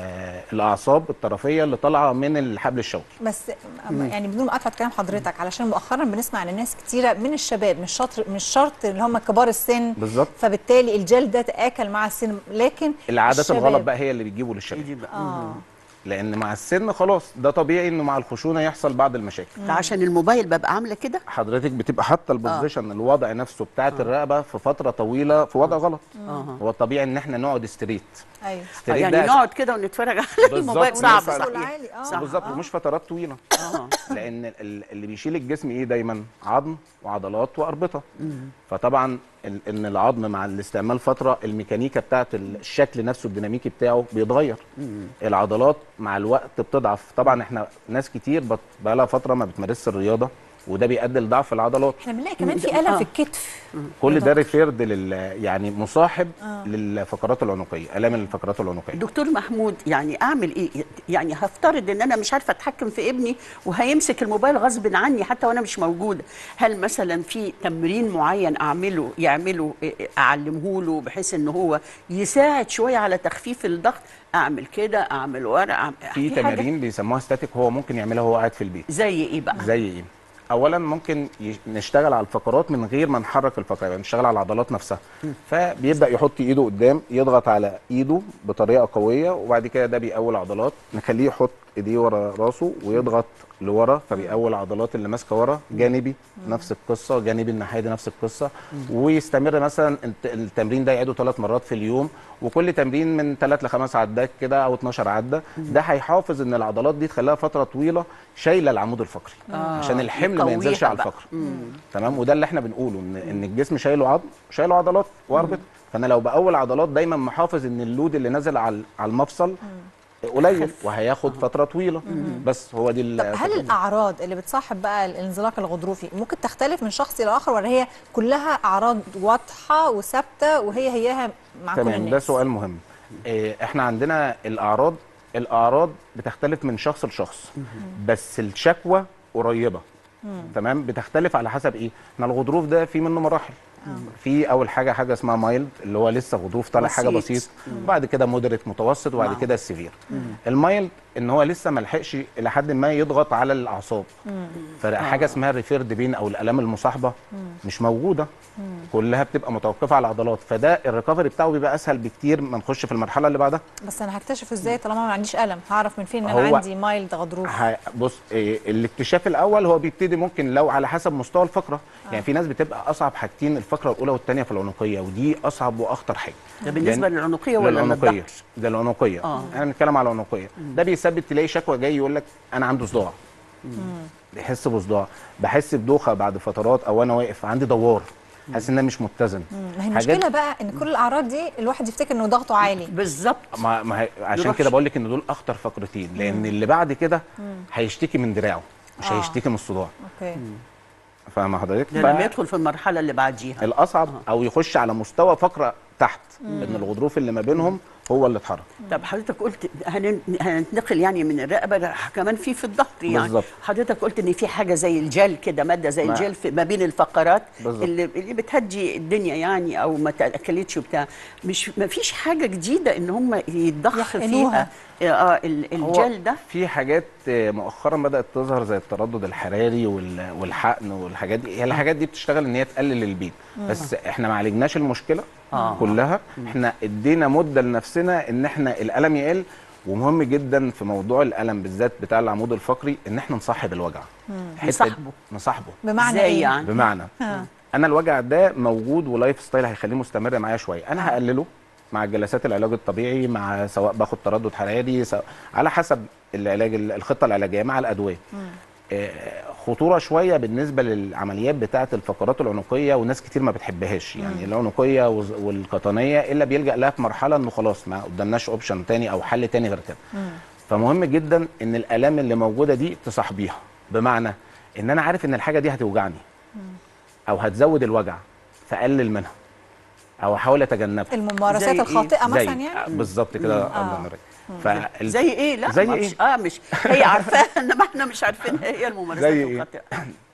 الاعصاب الطرفيه اللي طالعه من الحبل الشوكي بس يعني بدون مقاطعه كلام حضرتك علشان مؤخرا بنسمع عن ناس كتيره من الشباب مش شرط مش شرط اللي هم كبار السن بالظبط فبالتالي الجلد ده تآكل مع السن لكن العادات الشباب- الغلط بقى هي اللي بتجيبه للشباب دي بقى اه لان مع السن خلاص ده طبيعي انه مع الخشونه يحصل بعض المشاكل ده عشان الموبايل ببقى عامله كده حضرتك بتبقى حاطه البوزيشن الوضع نفسه بتاعت الرقبه في فتره طويله في وضع غلط اه هو الطبيعي ان احنا نقعد ستريت ايوه ستريت يعني ده نقعد كده ونتفرج على بالظبط. الموبايل صعب ونسأل. صحيح العالي، آه. صح. بالظبط ومش فترات طويله اه لان ال- اللي بيشيل الجسم ايه دايما عظم وعضلات واربطه فطبعا ال- ان العظم مع الاستعمال فتره الميكانيكا بتاعت الشكل نفسه الديناميكي بتاعه بيتغير العضلات مع الوقت بتضعف طبعا احنا ناس كتير بت- بقالها فتره ما بتمارسش الرياضه وده بيؤدي لضعف العضلات احنا بنلاقي كمان في الم آه. في الكتف كل ده ريفيرد لل يعني مصاحب للفقرات العنقيه الام الفقرات العنقيه دكتور محمود يعني اعمل ايه يعني هفترض ان انا مش عارفه اتحكم في ابني وهيمسك الموبايل غصب عني حتى وانا مش موجوده هل مثلا في تمرين معين اعمله يعمله إيه، اعلمه له بحيث ان هو يساعد شويه على تخفيف الضغط اعمل كده اعمل ورق أعمل في حاجة تمارين بيسموها ستاتيك هو ممكن يعملها وهو قاعد في البيت زي ايه بقى زي ايه اولا ممكن ي- نشتغل على الفقرات من غير ما نحرك الفقره يعني نشتغل على العضلات نفسها فبيبدا يحط ايده قدام يضغط على ايده بطريقه قويه وبعد كده ده بيقوي عضلات نخليه يحط ايديه ورا راسه ويضغط لورا فبيقوي العضلات اللي ماسكه ورا جانبي نفس القصه جانبي الناحيه دي نفس القصه ويستمر مثلا الت- التمرين ده يعيده ثلاث مرات في اليوم وكل تمرين من ثلاث لخمس عدات كده او 12 عده ده هيحافظ ان العضلات دي تخليها فتره طويله شايله العمود الفقري آه، عشان الحمل ما ينزلش يقويها على بقى. الفقر تمام وده اللي احنا بنقوله ان ان الجسم شايله عظم شايله عضلات واربط فانا لو بقول عضلات دايما محافظ ان اللود اللي نازل على على المفصل قليل وهياخد فتره طويله بس هو دي ال- طب هل الاعراض اللي بتصاحب بقى الانزلاق الغضروفي ممكن تختلف من شخص الى اخر ولا هي كلها اعراض واضحه وثابته وهي هياها مع كل تمام الناس ده سؤال مهم إيه، احنا عندنا الاعراض الاعراض بتختلف من شخص لشخص بس الشكوى قريبه تمام بتختلف على حسب ايه احنا الغضروف ده في منه مراحل في اول حاجه حاجه اسمها مايلد اللي هو لسه غضروف طالع حاجه بسيط. بسيط وبعد كده مودريت متوسط وبعد نعم. كده السيفير المايلد ان هو لسه ما لحقش الى حد ما يضغط على الاعصاب فحاجه اسمها الريفيرد بين او الالام المصاحبه مش موجوده كلها بتبقى متوقفه على العضلات فده الريكفري بتاعه بيبقى اسهل بكتير ما نخش في المرحله اللي بعدها بس انا هكتشف ازاي طالما ما عنديش الم هعرف من فين ان انا هو- عندي مايلد غضروف ه- بص إيه الاكتشاف الاول هو بيبتدي ممكن لو على حسب مستوى الفقره يعني في ناس بتبقى اصعب حاجتين الفقره الاولى والثانيه في العنقيه ودي اصعب واخطر حاجه ده بالنسبه يعني للعنقيه ولا للعنقيه للضغط ده العنقيه آه. احنا بنتكلم على العنقيه ده بيسبب تلاقي شكوى جاي يقول لك انا عنده صداع بيحس بصداع بحس بدوخه بعد فترات او انا واقف عندي دوار حاسس ان انا مش متزن ما هي حاجات- المشكله بقى ان كل الاعراض دي الواحد يفتكر انه ضغطه عالي بالظبط ما ما هي عشان يروحش. كده بقول لك ان دول اخطر فقرتين لان اللي بعد كده هيشتكي من دراعه مش آه. هيشتكي من الصداع اوكي فاهمه حضرتك ده لما يدخل في المرحله اللي بعديها الاصعب او يخش على مستوى فقره تحت ان الغضروف اللي ما بينهم هو اللي اتحرك طب حضرتك قلت هنن- هننتقل يعني من الرقبه ل- كمان في في الظهر يعني بالظبط. حضرتك قلت ان في حاجه زي الجل كده ماده زي ما- الجل في ما بين الفقرات بالظبط. اللي اللي بتهدي الدنيا يعني او ما تاكلتش وبتاع مش ما فيش حاجه جديده ان هم يتضخ يحقنوها. فيها اه ال- هو الجل ده في حاجات آه، مؤخرا بدات تظهر زي التردد الحراري وال- والحقن والحاجات دي هي الحاجات دي بتشتغل ان هي تقلل البيض بس احنا ما عالجناش المشكله آه. كلها احنا ادينا مده لنفسنا ان احنا الالم يقل ومهم جدا في موضوع الالم بالذات بتاع العمود الفقري ان احنا نصاحب الوجع الحتة دي- نصاحبه. نصاحبه بمعنى ازاي ايه يعني بمعنى انا الوجع ده موجود ولايف ستايل هيخليه مستمر معايا شويه انا هقلله مع جلسات العلاج الطبيعي مع سواء باخد تردد حراري سواء على حسب العلاج الخطه العلاجيه مع الادويه آه، خطوره شويه بالنسبه للعمليات بتاعه الفقرات العنقيه وناس كتير ما بتحبهاش يعني العنقيه وز- والقطنيه الا بيلجا لها في مرحله انه خلاص ما قدامناش اوبشن تاني او حل تاني غير كده فمهم جدا ان الالام اللي موجوده دي تصاحبيها بمعنى ان انا عارف ان الحاجه دي هتوجعني او هتزود الوجع فاقلل منها او احاول اتجنبها الممارسات زي إيه؟ الخاطئه زي مثلا يعني بالظبط كده آه. الله ينور عليك. فال- زي ايه لا زي ما إيه؟ مش اه مش هي عارفاها انما احنا مش عارفين هي الممارسات زي إيه؟ الخاطئه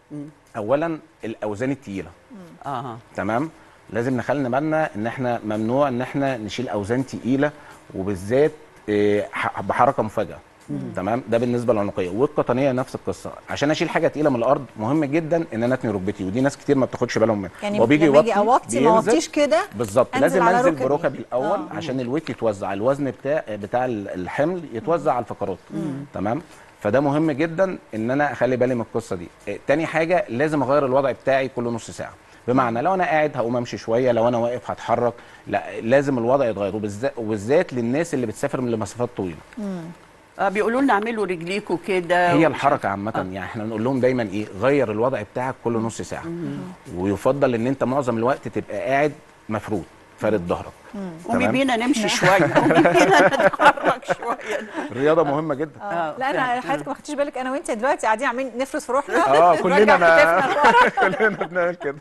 اولا الاوزان الثقيله اه تمام لازم نخلي بالنا ان احنا ممنوع ان احنا نشيل اوزان تقيله وبالذات آه، ح- بحركه مفاجئه تمام ده بالنسبه للعنقيه والقطنيه نفس القصه عشان اشيل حاجه تقيله من الارض مهم جدا ان انا اتني ركبتي ودي ناس كتير ما بتاخدش بالهم منها يعني هو بيجي لما اجي يوطي، اوطي ما بينزل. اوطيش كده بالظبط أنزل لازم على انزل ركبي. بركبي الاول آه. عشان الويت يتوزع الوزن بتاع بتاع الحمل يتوزع على الفقرات تمام فده مهم جدا ان انا اخلي بالي من القصه دي آه، تاني حاجه لازم اغير الوضع بتاعي كل نص ساعه بمعنى لو انا قاعد هقوم امشي شويه لو انا واقف هتحرك لا لازم الوضع يتغير وبالذات وبالذات للناس اللي بتسافر من لمسافات طويله اه بيقولوا لنا اعملوا رجليكوا كده هي ومش الحركه عامه يعني احنا بنقول لهم دايما ايه غير الوضع بتاعك كل نص ساعه ويفضل ان انت معظم الوقت تبقى قاعد مفرود فارد ظهرك قومي تمام؟ بينا نمشي شويه قومي بينا نتحرك شويه الرياضه مهمه جدا آه، لا انا فعلا. حضرتك ما خدتيش بالك انا وانت دلوقتي قاعدين عاملين نفرد في روحنا اه كلنا نرجع أنا- كتافنا لورا. كلنا بنعمل كده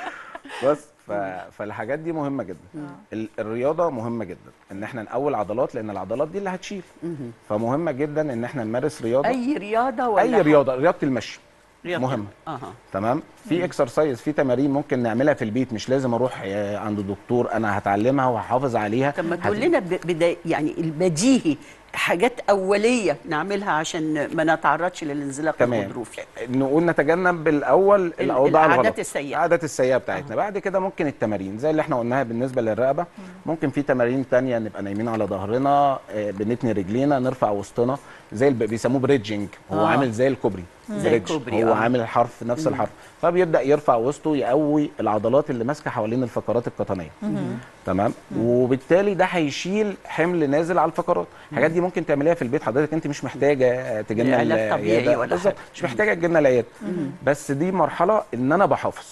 بس ف... فالحاجات دي مهمه جدا ال... الرياضه مهمه جدا ان احنا نقوي العضلات لان العضلات دي اللي هتشيل فمهمه جدا ان احنا نمارس رياضه اي رياضه ولا اي رياضه رياضه المشي رياضة. مهمة. اها تمام في اكسرسايز في تمارين ممكن نعملها في البيت مش لازم اروح آه، عند دكتور انا هتعلمها وهحافظ عليها طب ما تقول هت- لنا ب- بدا يعني البديهي حاجات اوليه نعملها عشان ما نتعرضش للانزلاق تمام الغضروفي نقول نتجنب بالاول الاوضاع العادات الغلط السيئة. العادات السيئه بتاعتنا بعد كده ممكن التمارين زي اللي احنا قلناها بالنسبه للرقبه ممكن في تمارين تانية نبقى نايمين على ظهرنا آه، بنتني رجلينا نرفع وسطنا زي الب... بيسموه بريدجنج هو آه. عامل زي الكوبري زي بريدج. الكوبري، هو آه. عامل الحرف نفس الحرف فبيبدا يرفع وسطه يقوي العضلات اللي ماسكه حوالين الفقرات القطنيه تمام وبالتالي ده هيشيل حمل نازل على الفقرات الحاجات دي ممكن تعمليها في البيت حضرتك انت مش محتاجه تجينا علاج طبيعي العيادة. ولا بالظبط حاجة. مش محتاجه تجينا العياده بس دي مرحله ان انا بحافظ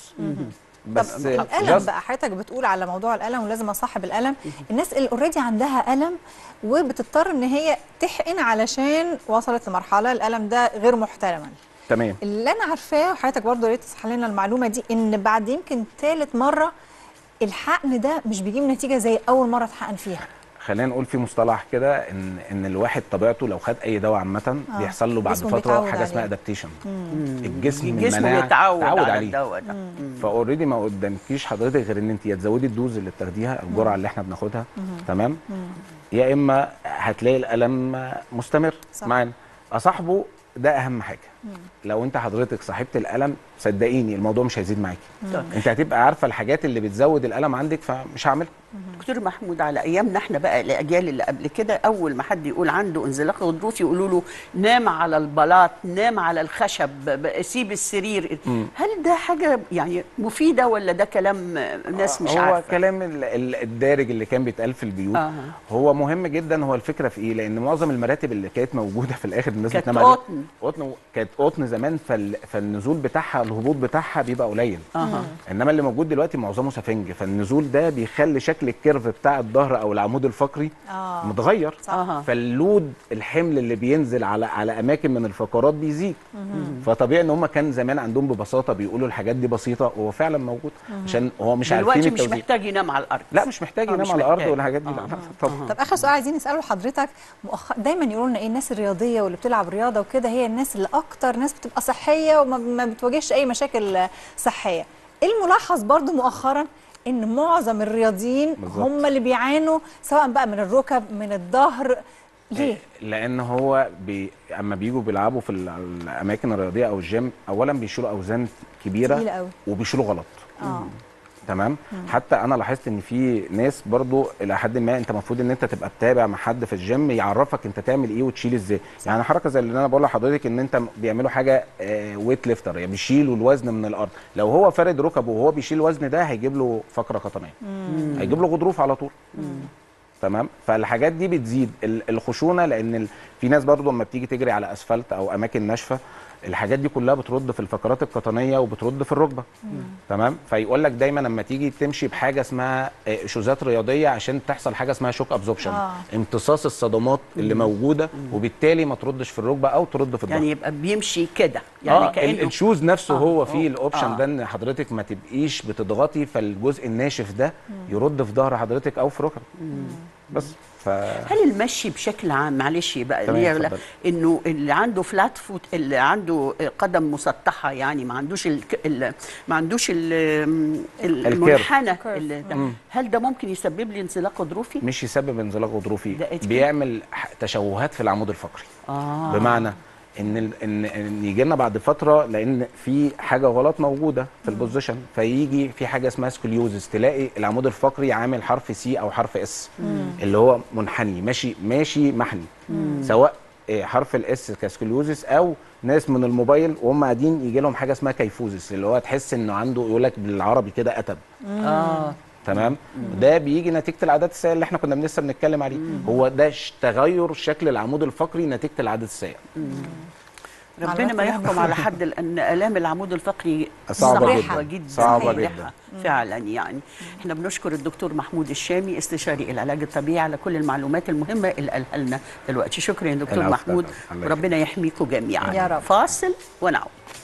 بس طب الالم just- بقى حضرتك بتقول على موضوع الالم ولازم اصاحب الالم الناس اللي اوريدي عندها الم وبتضطر ان هي تحقن علشان وصلت لمرحله الالم ده غير محترما تمام اللي انا عارفاه وحضرتك برضه يا ريت تصحح لنا المعلومه دي ان بعد يمكن ثالث مره الحقن ده مش بيجيب نتيجه زي اول مره اتحقن فيها خلينا نقول في مصطلح كده ان ان الواحد طبيعته لو خد اي دواء عامه آه. بيحصل له بعد جسمه فتره بيتعود حاجه اسمها عليه. ادابتيشن الجسم جسمه المناعة بيتعود اتعود على عليه الدواء ده فاوريدي ما قدامكيش حضرتك غير ان انت يا تزودي الدوز اللي بتاخديها الجرعه اللي احنا بناخدها تمام يا اما هتلاقي الالم مستمر صح. معانا اصاحبه ده اهم حاجه لو انت حضرتك صاحبت الالم صدقيني الموضوع مش هيزيد معاكي طيب. انت هتبقى عارفه الحاجات اللي بتزود الالم عندك فمش هعملها دكتور محمود على ايامنا احنا بقى الاجيال اللي قبل كده اول ما حد يقول عنده انزلاق غضروفي يقولوا له نام على البلاط نام على الخشب ب- سيب السرير هل ده حاجه يعني مفيده ولا ده كلام ناس مش هو عارفه كلام ال- ال- الدارج اللي كان بيتقال في البيوت آه. هو مهم جدا هو الفكره في ايه لان معظم المراتب اللي كانت موجوده في الاخر الناس كانت بتنام عليها قطن. قطن كانت كانت قطن زمان فال... فالنزول بتاعها الهبوط بتاعها بيبقى قليل اها انما اللي موجود دلوقتي معظمه سفنج فالنزول ده بيخلي شكل الكيرف بتاع الظهر او العمود الفقري اه متغير صح. اها فاللود الحمل اللي بينزل على على اماكن من الفقرات بيزيد فطبيعي ان هم كان زمان عندهم ببساطه بيقولوا الحاجات دي بسيطه وهو فعلا موجود عشان هو مش عارفين دلوقتي مش التوزيع محتاج ينام على الارض لا مش محتاج آه، ينام مش على الارض محتاج. والحاجات دي آه. لا لا طبعا طب اخر سؤال عايزين نساله لحضرتك مؤخ... دايما يقولوا لنا ايه الناس الرياضيه واللي بتلعب رياضه وكده هي الناس اللي اكتر ناس بتبقى صحيه وما ما بتواجهش اي مشاكل آه، صحيه الملاحظ برضو مؤخرا ان معظم الرياضيين بالظبط. هم اللي بيعانوا سواء بقى من الركب من الظهر ليه لان هو بي... اما بيجوا بيلعبوا في ال- الاماكن الرياضيه او الجيم اولا بيشيلوا اوزان كبيره تقيلة قوي. وبيشيلوا غلط اه تمام حتى انا لاحظت ان في ناس برضو الى حد ما انت المفروض ان انت تبقى متابع مع حد في الجيم يعرفك انت تعمل ايه وتشيل ازاي يعني حركه زي اللي انا بقول لحضرتك ان انت بيعملوا حاجه ويت ليفتر يعني بيشيلوا الوزن من الارض لو هو فارد ركبه وهو بيشيل الوزن ده هيجيب له فقره قطنيه هيجيب له غضروف على طول تمام فالحاجات دي بتزيد ال- الخشونه لان ال... في ناس برضو لما بتيجي تجري على اسفلت او اماكن ناشفه الحاجات دي كلها بترد في الفقرات القطنيه وبترد في الركبه تمام فيقول لك دايما لما تيجي تمشي بحاجه اسمها آه، شوزات رياضيه عشان تحصل حاجه اسمها شوك ابزوربشن آه. امتصاص الصدمات اللي موجوده وبالتالي ما تردش في الركبه او ترد في الظهر يعني يبقى بيمشي كده يعني آه ال- كانه الشوز نفسه آه، هو آه، فيه الاوبشن آه. ده ان حضرتك ما تبقيش بتضغطي فالجزء الناشف ده يرد في ظهر حضرتك او في ركبك بس ف هل المشي بشكل عام معلش بقى تمام، ليه لا اتفضل. انه اللي عنده فلات فوت اللي عنده قدم مسطحه يعني ما عندوش ال ال ما عندوش ال ال- الكيرف. المنحنى الكيرف. اللي ده. هل ده ممكن يسبب لي انزلاق غضروفي؟ مش يسبب انزلاق غضروفي ده إيه؟ بيعمل ح- تشوهات في العمود الفقري اه بمعنى ان ال- ان ان يجي لنا بعد فتره لان في حاجه غلط موجوده في البوزيشن فيجي في حاجه اسمها سكوليوزس تلاقي العمود الفقري عامل حرف سي او حرف اس اللي هو منحني ماشي ماشي محني سواء آه، حرف الاس كسكوليوزس او ناس من الموبايل وهم قاعدين يجي لهم حاجه اسمها كيفوزس اللي هو تحس انه عنده يقول لك بالعربي كده اتب اه تمام ده بيجي نتيجه العادات السيئه اللي احنا كنا لسه بنتكلم عليه هو ده ش- تغير شكل العمود الفقري نتيجه العادات السيئه ربنا ما كلها يحكم على حد لان الام العمود الفقري صعبة صعبة جداً. جدا صعبة صحيح. جداً. فعلا يعني احنا بنشكر الدكتور محمود الشامي استشاري العلاج الطبيعي على كل المعلومات المهمه اللي قالها لنا دلوقتي شكرا يا دكتور العفو محمود طبعاً. الله وربنا يحميكم جميعا يا رب. فاصل ونعود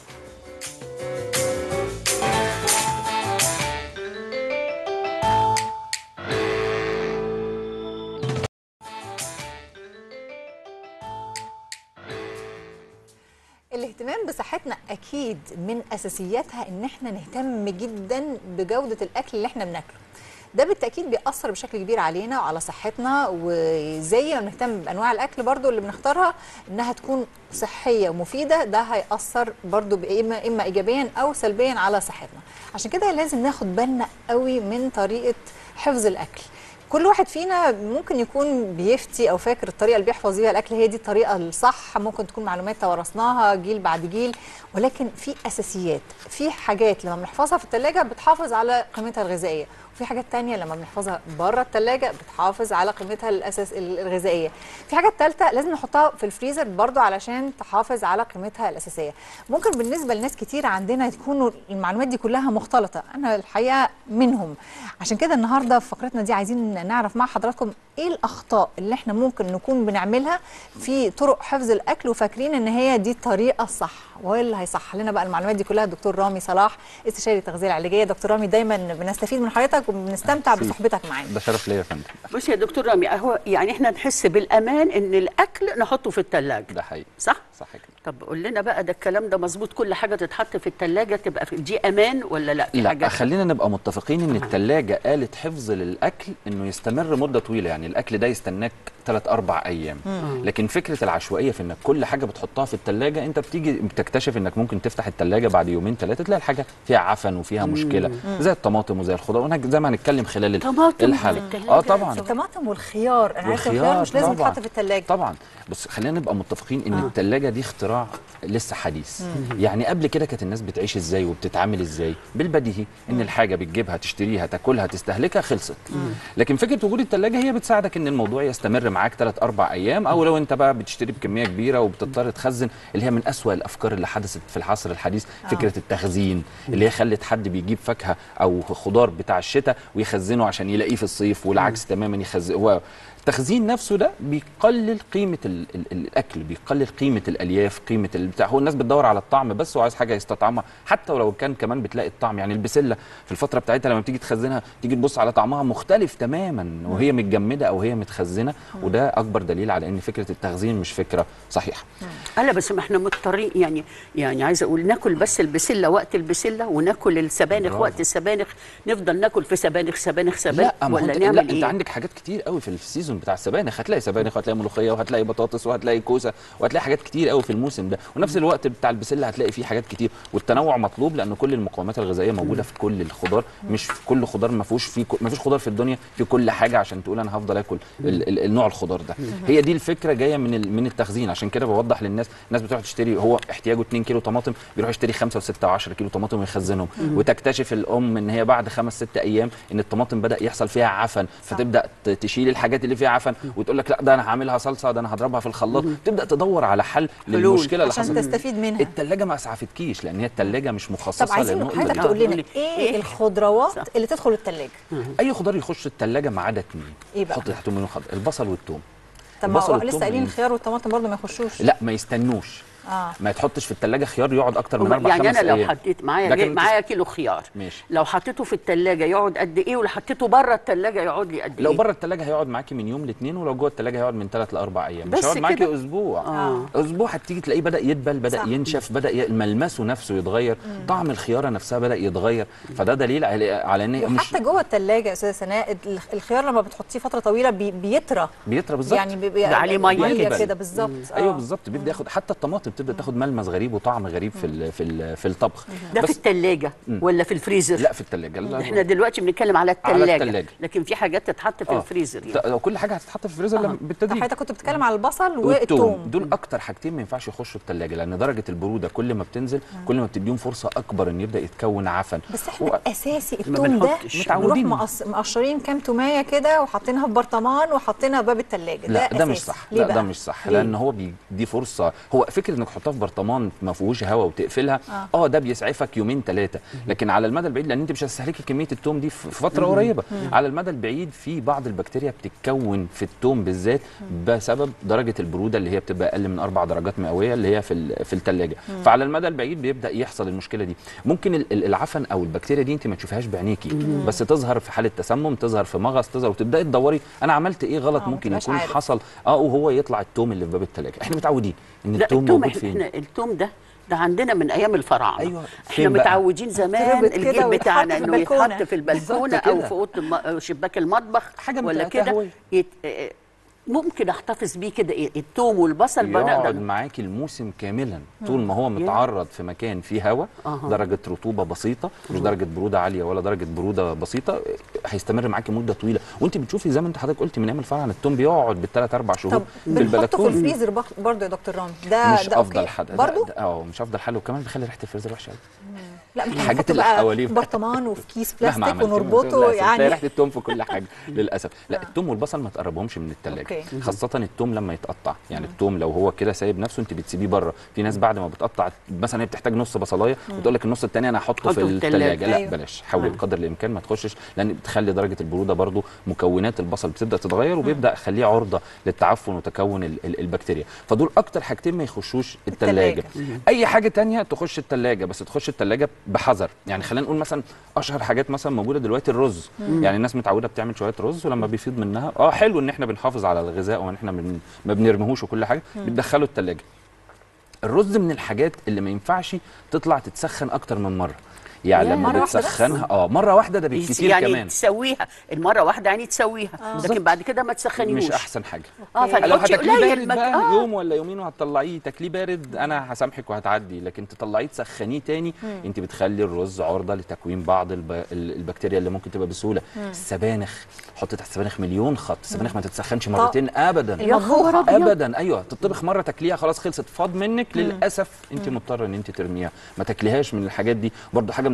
الاهتمام بصحتنا اكيد من اساسياتها ان احنا نهتم جدا بجوده الاكل اللي احنا بناكله ده بالتاكيد بيأثر بشكل كبير علينا وعلى صحتنا وزي ما بنهتم بانواع الاكل برضو اللي بنختارها انها تكون صحيه ومفيده ده هيأثر برضو اما اما ايجابيا او سلبيا على صحتنا عشان كده لازم ناخد بالنا قوي من طريقه حفظ الاكل كل واحد فينا ممكن يكون بيفتي او فاكر الطريقه اللي بيحفظ بيها الاكل هي دي الطريقه الصح ممكن تكون معلومات توارثناها جيل بعد جيل ولكن في اساسيات في حاجات لما بنحفظها في الثلاجه بتحافظ على قيمتها الغذائيه وفي حاجات تانية لما بنحفظها بره الثلاجه بتحافظ على قيمتها الاساس الغذائيه في حاجات ثالثه لازم نحطها في الفريزر برضو علشان تحافظ على قيمتها الاساسيه ممكن بالنسبه لناس كتير عندنا تكونوا المعلومات دي كلها مختلطه انا الحقيقه منهم عشان كده النهارده في فقرتنا دي عايزين نعرف مع حضراتكم ايه الاخطاء اللي احنا ممكن نكون بنعملها في طرق حفظ الاكل وفاكرين ان هي دي الطريقه الصح وهو اللي هيصح لنا بقى المعلومات دي كلها الدكتور رامي صلاح استشاري التغذيه العلاجيه دكتور رامي دايما بنستفيد من حضرتك وبنستمتع ميرسي. بصحبتك معانا ده شرف ليا يا فندم بص يا دكتور رامي هو يعني احنا نحس بالامان ان الاكل نحطه في الثلاجه ده حقيقي صح صح كده طب قول لنا بقى ده الكلام ده مظبوط كل حاجه تتحط في الثلاجه تبقى في دي امان ولا لا في لا حاجات خلينا نبقى متفقين ان الثلاجه آلة حفظ للاكل انه يستمر مده طويله يعني الاكل ده يستناك 3 4 ايام لكن فكره العشوائيه في انك كل حاجه بتحطها في الثلاجه انت بتيجي بتكتشف انك ممكن تفتح الثلاجه بعد يومين ثلاثه تلاقي الحاجه فيها عفن وفيها مشكله زي الطماطم وزي الخضار وهنك- زي ما هنتكلم خلال ال- طماطم في الحلقه التلاجة؟ اه طبعا الطماطم والخيار انا عارفه الخيار والخيار مش لازم طبعاً. يتحط في الثلاجه طبعا بس خلينا نبقى متفقين ان آه. الثلاجه دي اختراع لسه حديث يعني قبل كده كانت الناس بتعيش ازاي وبتتعامل ازاي بالبديهي ان الحاجه بتجيبها تشتريها تاكلها تستهلكها خلصت لكن لكن فكره وجود الثلاجه هي بتساعدك ان الموضوع يستمر معاك 3 4 ايام او لو انت بقى بتشتري بكميه كبيره وبتضطر تخزن اللي هي من أسوأ الافكار اللي حدثت في العصر الحديث فكره التخزين اللي هي خلت حد بيجيب فاكهه او خضار بتاع الشتاء ويخزنه عشان يلاقيه في الصيف والعكس تماما يخزن هو التخزين نفسه ده بيقلل قيمه ال ال الاكل بيقلل قيمه الالياف قيمه البتاع هو الناس بتدور على الطعم بس وعايز حاجه يستطعمها حتى ولو كان كمان بتلاقي الطعم يعني البسله في الفتره بتاعتها لما بتيجي تخزنها تيجي تبص على طعمها مختلف تماما وهي متجمده او هي متخزنه وده اكبر دليل على ان فكره التخزين مش فكره صحيحه لا بس ما احنا مضطرين يعني يعني عايزه اقول ناكل بس البسله وقت البسله وناكل السبانخ برافو. وقت السبانخ نفضل ناكل في سبانخ سبانخ سبانخ لا ما هو ولا انت نعمل لا ايه؟ انت عندك حاجات كتير قوي في السيزون بتاع السبانخ هتلاقي سبانخ وهتلاقي ملوخيه وهتلاقي بطاطس وهتلاقي كوسه وهتلاقي حاجات كتير قوي في الموسم ده ونفس الوقت بتاع البسله هتلاقي فيه حاجات كتير والتنوع مطلوب لان كل المقومات الغذائيه موجوده في كل الخضار مش في كل خضار ما فيهوش في ما فيش خضار في الدنيا في كل حاجه عشان تقول انا هفضل اكل ال- ال- النوع الخضار ده هي دي الفكره جايه من ال- من التخزين عشان كده بوضح للناس الناس بتروح تشتري هو احتياجه 2 كيلو طماطم بيروح يشتري 5 و6 و10 كيلو طماطم ويخزنهم وتكتشف الام ان هي بعد خمس ست ايام ان الطماطم بدا يحصل فيها عفن فتبدا ت- تشيل الحاجات اللي فيها عفن وتقول لك لا ده انا هعملها صلصه ده انا هضربها في الخلاط تبدا تدور على حل للمشكله اللي عشان حصلت تستفيد منها التلاجة ما اسعفتكيش لان هي التلاجة مش مخصصه طب عايزين للنقطة حضرتك دي. تقول لنا قولي. ايه إيه؟ الخضروات صح. اللي تدخل الثلاجه اي خضار يخش التلاجة ما عدا اتنين إيه بقى؟ حط تحتهم منه خضار البصل والثوم طب ما البصل هو والثوم لسه قايلين من- الخيار والطماطم برضه ما يخشوش لا ما يستنوش اه ما يتحطش في التلاجة خيار يقعد اكتر من اربع يعني خمس انا لو ايام حطيت معايا لكن جاي- معايا كيلو خيار ماشي. لو حطيته في الثلاجه يقعد قد ايه ولو حطيته بره الثلاجه يقعد لي قد لو ايه بره التلاجة هيقعد معاكي من يوم لاثنين ولو جوه التلاجة هيقعد من ثلاث لاربع ايام بس مش هيقعد معاكي كده؟ اسبوع آه. اسبوع هتيجي تلاقيه بدا يدبل بدا صح. ينشف بدا ي... ملمسه نفسه يتغير طعم الخياره نفسها بدا يتغير فده دليل على على ان هي مش وحتى جوه الثلاجه يا استاذه سناء الخ- الخيار لما بتحطيه فتره طويله بي بيطرى بيطرى بالظبط يعني بيبقى ده عليه مية ميه كده. كده بالظبط ايوه آه. بالظبط بيبدا ياخد حتى الطماطم بتبدا تاخد ملمس غريب وطعم غريب في ال في ال في الطبخ ده في بس الثلاجه ولا في الفريزر لا في الثلاجه لا احنا دلوقتي بنتكلم على على الثلاجه التلاجة. لكن في حاجات تتحط في آه. الفريزر يعني. ت- كل حاجه هتتحط في الفريزر لما- طب بالتدريج حضرتك كنت بتتكلم على البصل والثوم والثوم دول اكتر حاجتين ما ينفعش يخشوا الثلاجه لان درجه البروده كل ما بتنزل كل ما بتديهم فرصه اكبر ان يبدا يتكون عفن بس احنا هو- اساسي ما الثوم ده بنحطش. نروح متعودين. مقص- مقشرين كام توميه كده وحاطينها في برطمان وحاطينها في باب الثلاجه لا ده, مش أساسي. صح ليه لا بقى؟ ده مش صح ليه؟ لان هو بيدي فرصه هو فكره انك تحطها في برطمان ما فيهوش هواء وتقفلها اه, آه ده بيسعفك يومين ثلاثه لكن على المدى البعيد لان انت مش هتستهلكي كميه التوم دي في في فتره قريبه على المدى البعيد في بعض البكتيريا بتتكون في التوم بالذات بسبب درجه البروده اللي هي بتبقى اقل من اربع درجات مئويه اللي هي في ال- في الثلاجه فعلى المدى البعيد بيبدا يحصل المشكله دي ممكن ال- ال- العفن او البكتيريا دي انت ما تشوفيهاش بعينيكي بس تظهر في حاله تسمم تظهر في مغص تظهر وتبداي تدوري انا عملت ايه غلط آه، ما ممكن تبقاش يكون عارف. حصل اه وهو يطلع التوم اللي في باب الثلاجه احنا متعودين ان لا التوم التوم موجود احنا, فين احنا التوم ده ده عندنا من ايام الفراعنه أيوة. احنا فين بقى؟ متعودين زمان يتربط كده الجيل ويتحط بتاعنا في انه البلكونة. يتحط في البلكونه بالظبط او كده. في اوضه الم... أو شباك المطبخ حاجة ولا مت- كده تهوية. يت... آه، ممكن احتفظ بيه كده إيه، التوم والبصل يقعد بنقدر معاكي الموسم كاملا طول ما هو متعرض في مكان فيه هواء أها. درجه رطوبه بسيطه مش درجه بروده عاليه ولا درجه بروده بسيطه هيستمر معاكي مده طويله وانت بتشوفي زي ما انت حضرتك قلتي من ايام الفراعنه التوم بيقعد بالثلاث اربع شهور طب في بنحطه في البلكونه الفريزر بق- برضه يا دكتور رامي ده مش ده افضل أوكي. حل ده- برضه ده- اه مش افضل حل وكمان بيخلي ريحه الفريزر وحشه قوي لا ما احنا الحاجات نحطه اللي بقى حواليه في برطمان وفي كيس مهما بلاستيك عملتي ونربطه تلاقي يعني ريحه التوم في كل حاجه للاسف لا التوم والبصل ما تقربهمش من الثلاجه أوكي. خاصه التوم لما يتقطع يعني التوم لو هو كده سايب نفسه انت بتسيبيه بره في ناس بعد ما بتقطع مثلا هي بتحتاج نص بصلايه وتقول لك النص الثاني انا هحطه في حطه في التلاجة. الثلاجه لا أيوه. بلاش حاولي بقدر الامكان ما تخشش لان بتخلي درجه البروده برضو مكونات البصل بتبدا تتغير وبيبدا خليه عرضه للتعفن وتكون ال- ال- البكتيريا فدول اكتر حاجتين ما يخشوش الثلاجه التلاجة. اي حاجه تانية تخش الثلاجه بس تخش الثلاجه بحذر يعني خلينا نقول مثلا اشهر حاجات مثلا موجوده دلوقتي الرز يعني الناس متعوده بتعمل شويه رز ولما بيفيض منها اه حلو ان احنا بنحافظ على الغذاء وان احنا من ما بنرميهوش وكل حاجه بتدخله الثلاجه الرز من الحاجات اللي ما ينفعش تطلع تتسخن اكتر من مره يعني ياه. لما مرة واحدة بس؟ بتسخنها اه مره واحده ده بالكتير يعني كمان تسويها المره واحده يعني تسويها لكن بعد كده ما تسخنيهوش مش احسن حاجه اه أوكي. لو فتحطي هتاكليه قليل بارد مك... بقى آه. يوم ولا يومين وهتطلعيه تاكليه بارد انا هسامحك وهتعدي لكن تطلعيه تسخنيه تاني انت بتخلي الرز عرضه لتكوين بعض الب... ال- البكتيريا اللي ممكن تبقى بسهوله السبانخ حط تحت السبانخ مليون خط السبانخ ما تتسخنش مرتين ابدا يا خبر أبيض. ابدا ايوه تطبخ مره تاكليها خلاص خلصت فاض منك للاسف انت مضطره ان انت ترميها ما تاكليهاش من الحاجات دي برضو حاجه من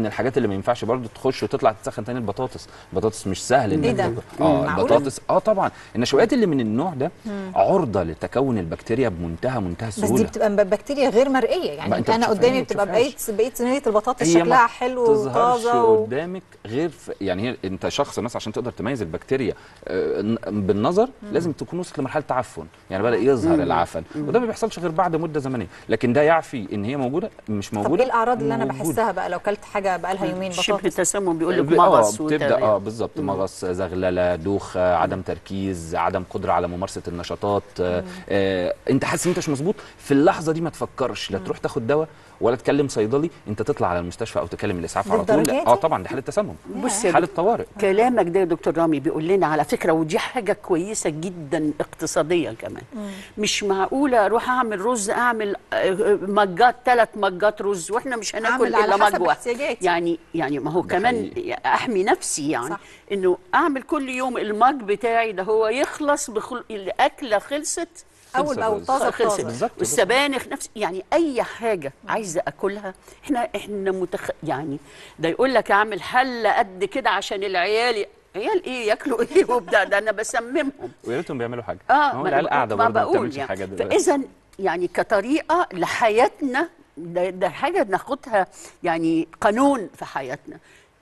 من الحاجات اللي ما ينفعش برضو تخش وتطلع تسخن تاني البطاطس البطاطس مش سهل انك إيه ده؟ تاكل. اه معقولة؟ البطاطس اه طبعا النشويات اللي من النوع ده عرضه لتكون البكتيريا بمنتهى منتهى بس دي السهوله بتبقى ب- بكتيريا غير مرئيه ما يعني أنت انا بتشوفها قدامي ما بتبقى بتشوفهاش. بقيه بقيه صينيه البطاطس هي ما شكلها حلو تظهرش وطازه و... قدامك غير في يعني هي انت شخص مثلا عشان تقدر تميز البكتيريا آه، ن- بالنظر لازم تكون وصلت لمرحله تعفن يعني بدا يظهر العفن وده ما بيحصلش غير بعد مده زمنيه لكن ده يعفي ان هي موجوده مش موجوده طب ايه الاعراض اللي انا موجودة. بحسها بقى لو كلت حاجه بقى لها يومين شبه بطاطس تسمم بيقول لك ب- مغص اه بتبدا وتغير. اه بالظبط مغص زغلله دوخه عدم تركيز عدم قدره على ممارسه النشاطات آه آه انت حاسس ان انت مش مظبوط في اللحظه دي ما تفكرش لا تروح تاخد دواء ولا تكلم صيدلي انت تطلع على المستشفى او تكلم الاسعاف على طول للدرجة لا دي؟ اه طبعا دي حاله تسمم بص يا حاله طوارئ كلامك ده يا دكتور رامي بيقول لنا على فكره ودي حاجه كويسه جدا اقتصاديا كمان مش معقوله اروح اعمل رز اعمل آه، مجات ثلاث مجات رز واحنا مش هناكل أعمل على الا حسب مج واحد احتياجاتي. يعني يعني ما هو ده كمان حقيقي. احمي نفسي يعني صح. انه اعمل كل يوم المج بتاعي ده هو يخلص بخل... الاكله خلصت اول باول خلصت. طازه خلصت طازه بالظبط. والسبانخ نفس يعني اي حاجه عايزه اكلها احنا احنا متخ... يعني ده يقول لك اعمل حله قد كده عشان العيال عيال ايه ياكلوا ايه وبتاع ده انا بسممهم ويا ريتهم بيعملوا حاجه اه هو العيال قاعده ما برضه ما بقول بتعملش يعني حاجه دلوقتي فاذا يعني كطريقه لحياتنا ده, ده حاجه ناخدها يعني قانون في حياتنا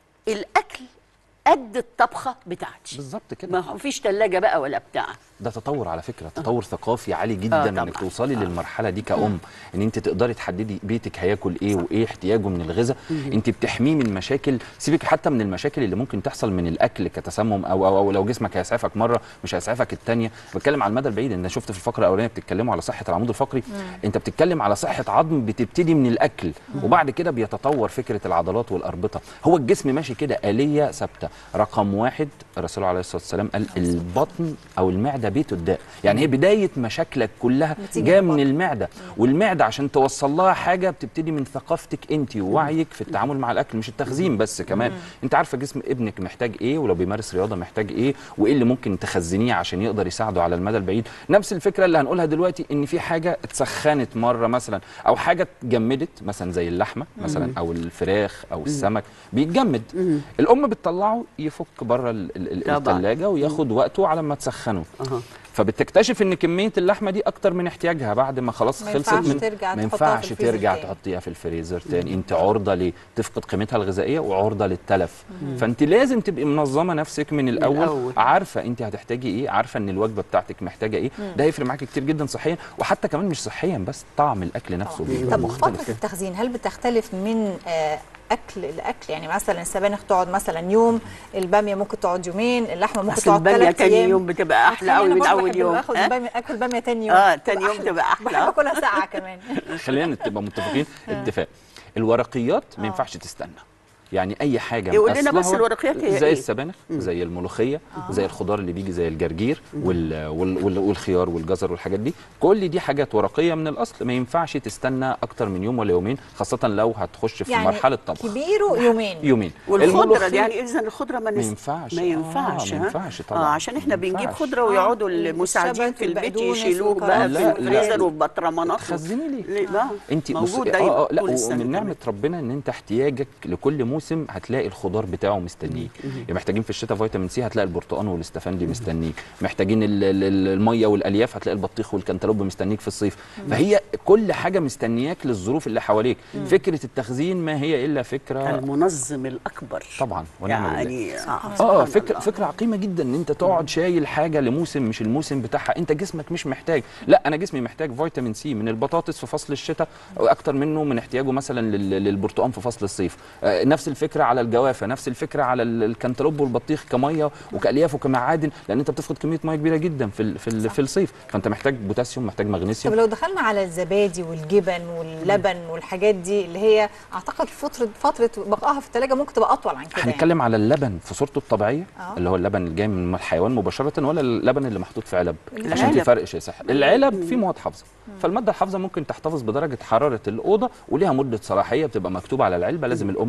الاكل قد الطبخه بتاعتي بالظبط كده ما هو فيش ثلاجه بقى ولا بتاع ده تطور على فكره تطور ثقافي عالي جدا آه، انك طبعاً. توصلي للمرحله دي كأم ان انت تقدري تحددي بيتك هياكل ايه وايه احتياجه من الغذاء انت بتحميه من مشاكل سيبك حتى من المشاكل اللي ممكن تحصل من الاكل كتسمم او او, أو لو جسمك هيسعفك مره مش هيسعفك الثانيه بتكلم على المدى البعيد انا شفت في الفقره الاولانيه بتتكلموا على صحه العمود الفقري انت بتتكلم على صحه عظم بتبتدي من الاكل وبعد كده بيتطور فكره العضلات والاربطه هو الجسم ماشي كده آلية ثابته رقم واحد الرسول عليه الصلاه والسلام قال البطن او المعده بيت الداء يعني هي بدايه مشاكلك كلها بتيجي جايه من من البطن. المعده والمعده عشان توصل لها حاجه بتبتدي من ثقافتك انت ووعيك في التعامل مع الاكل مش التخزين بس كمان انت عارفه جسم ابنك محتاج ايه ولو بيمارس رياضه محتاج ايه وايه اللي ممكن تخزنيه عشان يقدر يساعده على المدى البعيد نفس الفكره اللي هنقولها دلوقتي ان في حاجه اتسخنت مره مثلا او حاجه اتجمدت مثلا زي اللحمه مثلا او الفراخ او السمك بيتجمد الام بتطلعه يفك بره ال- ال- طبعاً. الثلاجه وياخد وقته على ما تسخنه أها. فبتكتشف ان كميه اللحمه دي اكتر من احتياجها بعد ما خلاص ما خلصت ينفعش من ترجع ما تحطها في ينفعش الفريزر ترجع تاني. تحطيها في الفريزر تاني انت عرضه ليه تفقد قيمتها الغذائيه وعرضه للتلف فانت لازم تبقي منظمه نفسك من الاول, الأول. عارفه انت هتحتاجي ايه عارفه ان الوجبه بتاعتك محتاجه ايه ده هيفرق معاكي كتير جدا صحيا وحتى كمان مش صحيا بس طعم الاكل نفسه بيبقى طب مختلف فتره التخزين هل بتختلف من آه، اكل لاكل يعني مثلا السبانخ تقعد مثلا يوم الباميه ممكن تقعد يومين اللحمه ممكن اصل تقعد الباميه ثلاث تاني ايام يوم بتبقى احلى قوي من اول يوم اخد ها؟ الباميه اكل باميه تاني يوم آه، تبقى تاني يوم تبقى أحلى. بحب اكلها ساقعه كمان خلينا نبقى متفقين اتفاق الورقيات ما ينفعش تستنى يعني اي حاجه يقول لنا مأصلها بس الورقيات هي زي إيه؟ السبانخ زي الملوخيه زي الخضار اللي بيجي زي الجرجير وال وال وال والخيار والجزر والحاجات دي كل دي حاجات ورقيه من الاصل ما ينفعش تستنى اكتر من يوم ولا يومين خاصه لو هتخش في يعني مرحله طبخ كبيره يومين يومين والخضره الملوخية- دي يعني اذا الخضره ما, نس... ما ينفعش. ما آه، ينفعش ما ها؟ ينفعش طبعاً. اه عشان احنا ما بنجيب ينفعش. خضره ويقعدوا آه، المساعدين الشبت في البيت والبقدونس يشيلوه بقى والكرفس في لا، لا. الفريزر وبطرمانات تخزني ليه؟ ليه؟ لا انت موجود بصي- دايما اه اه لا طول السنة ومن نعمه كمان. ربنا ان انت احتياجك لكل موسم هتلاقي الخضار بتاعه مستنيك يعني محتاجين في الشتاء فيتامين سي هتلاقي البرتقال والاستفندي مستنيك محتاجين ال- ال- ال- الميه والالياف هتلاقي البطيخ والكنتالوب مستنيك في الصيف فهي كل حاجه مستنياك للظروف اللي حواليك فكره التخزين ما هي الا فكره المنظم الاكبر طبعا ونعم بالله. يعني آه اه سبحان فكره الله. فكره عقيمه جدا ان انت تقعد شايل حاجه لموسم مش الموسم بتاعها انت جسمك مش محتاج لا انا جسمي محتاج فيتامين سي من البطاطس في فصل الشتاء اكتر منه من احتياجه مثلا لل- للبرتقال في فصل الصيف آه نفس الفكره على الجوافه نفس الفكره على ال- الكنتالوب والبطيخ كميه وكالياف وكمعادن لان انت بتفقد كميه ميه كبيره جدا في ال- في, ال- في الصيف فانت محتاج بوتاسيوم محتاج طب مغنيسيوم لو دخلنا على الزبادي والجبن واللبن والحاجات دي اللي هي اعتقد فتره فتره بقائها في الثلاجه ممكن تبقى اطول عن كده يعني. هنتكلم على اللبن في صورته الطبيعيه آه. اللي هو اللبن اللي جاي من الحيوان مباشره ولا اللبن اللي محطوط في علب عشان في العلب. فرق شاسع العلب فيه مواد حافظه فالماده الحافظه ممكن تحتفظ بدرجه حراره الاوضه وليها مده صلاحيه بتبقى مكتوبه على العلبه لازم الام تتابع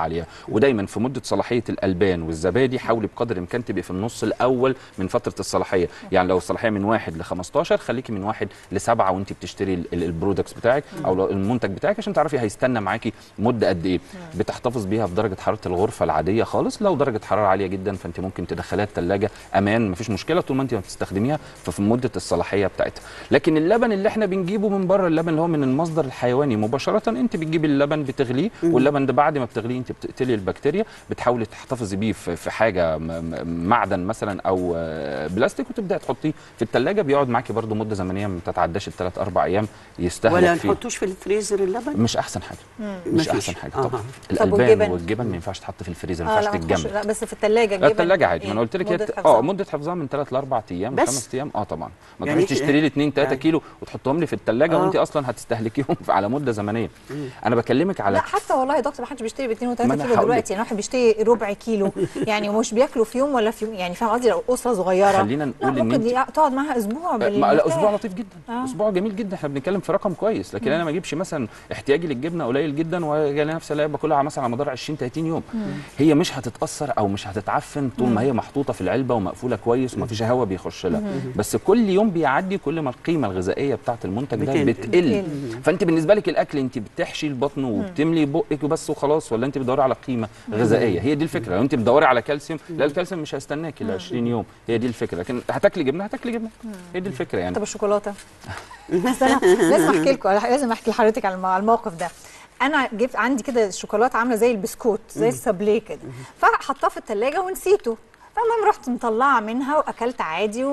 عليها ودايما في مده صلاحيه الالبان والزبادي حاولي بقدر الامكان تبقي في النص الاول من فتره الصلاحيه يعني لو الصلاحيه من واحد ل 15 خليكي من واحد لسبعه وانت بتشتري ال- ال- البرودكتس بتاعك او لو المنتج بتاعك عشان تعرفي هيستنى معاكي مده قد ايه بتحتفظ بيها في درجه حراره الغرفه العاديه خالص لو درجه حراره عاليه جدا فانت ممكن تدخليها الثلاجه امان مفيش مشكله طول ما انت ما بتستخدميها ففي مده الصلاحيه بتاعتها لكن اللبن اللي احنا بنجيبه من بره اللبن اللي هو من المصدر الحيواني مباشره انت بتجيبي اللبن بتغليه واللبن ده بعد ما بتغليه انت بتقتلي البكتيريا بتحاولي تحتفظي بيه في في حاجه م- م- معدن مثلا او آه، بلاستيك وتبداي تحطيه في الثلاجه بيقعد معاكي برده مده زمنيه ما تتعداش الثلاث اربع ايام يستهلك ولا فيه نحطوش في الفريزر اللبن مش احسن حاجه مش مفيش. احسن حاجه طبعا أها. الالبان والجبن؟ والجبن ما ينفعش تحط في الفريزر ما اه ينفعش لا ما تخش- تتجمد لا بس في الثلاجه لا الثلاجه عادي ما انا قلت لك هي مدة اه حفظها. مده حفظها من 3 ل 4 ايام بس؟ 5 ايام اه طبعا ما يعني تروحيش تشتري لي 2 3 يعني- كيلو وتحطهم لي في الثلاجه آه. وانت اصلا هتستهلكيهم على مده زمنيه انا بكلمك على لا حتى والله يا دكتور ما حدش بيشتري ب 2 ما و3 أنا كيلو هقول دلوقتي يعني واحد بيشتري ربع كيلو يعني ومش بياكلوا في يوم ولا في يوم يعني فاهم قصدي لو اسره صغيره خلينا لا نقول إن ممكن أنت- دي تقعد معاها اسبوع ما- لا بالمرتاح. اسبوع لطيف جدا آه. اسبوع جميل جدا احنا بنتكلم في رقم كويس لكن انا ما اجيبش مثلا احتياجي للجبنه قليل جدا واجي الاقي نفسي الاقي باكلها مثلا على مدار 20 30 يوم هي مش هتتاثر او مش هتتعفن طول ما هي محطوطه في العلبه ومقفوله كويس وما فيش هواء بيخش لها بس كل يوم بيعدي كل ما القيمه الغذائيه بتاعه المنتج ده بتقل. بتقل فانت بالنسبه لك الاكل انت بتحشي البطن وبتملي بقك وبس وخلاص ولا انت بتدوري على قيمه غذائيه هي دي الفكره لو انت بتدوري على كالسيوم لا الكالسيوم مش هيستناكي ل 20 يوم هي دي الفكره لكن هتاكلي جبنه هتاكلي جبنه هي دي الفكره يعني طب الشوكولاته بس انا لازم احكي لكم لازم احكي لحضرتك على الم- على الموقف ده انا جبت عندي كده الشوكولاته عامله زي البسكوت زي السابليه كده فحطاه في الثلاجه ونسيته فالمهم رحت مطلعه منها واكلت عادي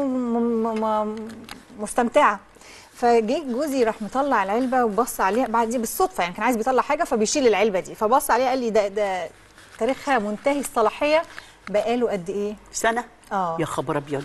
ومستمتعه فجه جوزي راح مطلع العلبه وبص عليها بعد دي بالصدفه يعني كان عايز بيطلع حاجه فبيشيل العلبه دي فبص عليها قال لي ده ده تاريخها منتهي الصلاحيه بقاله قد ايه؟ سنه اه يا خبر ابيض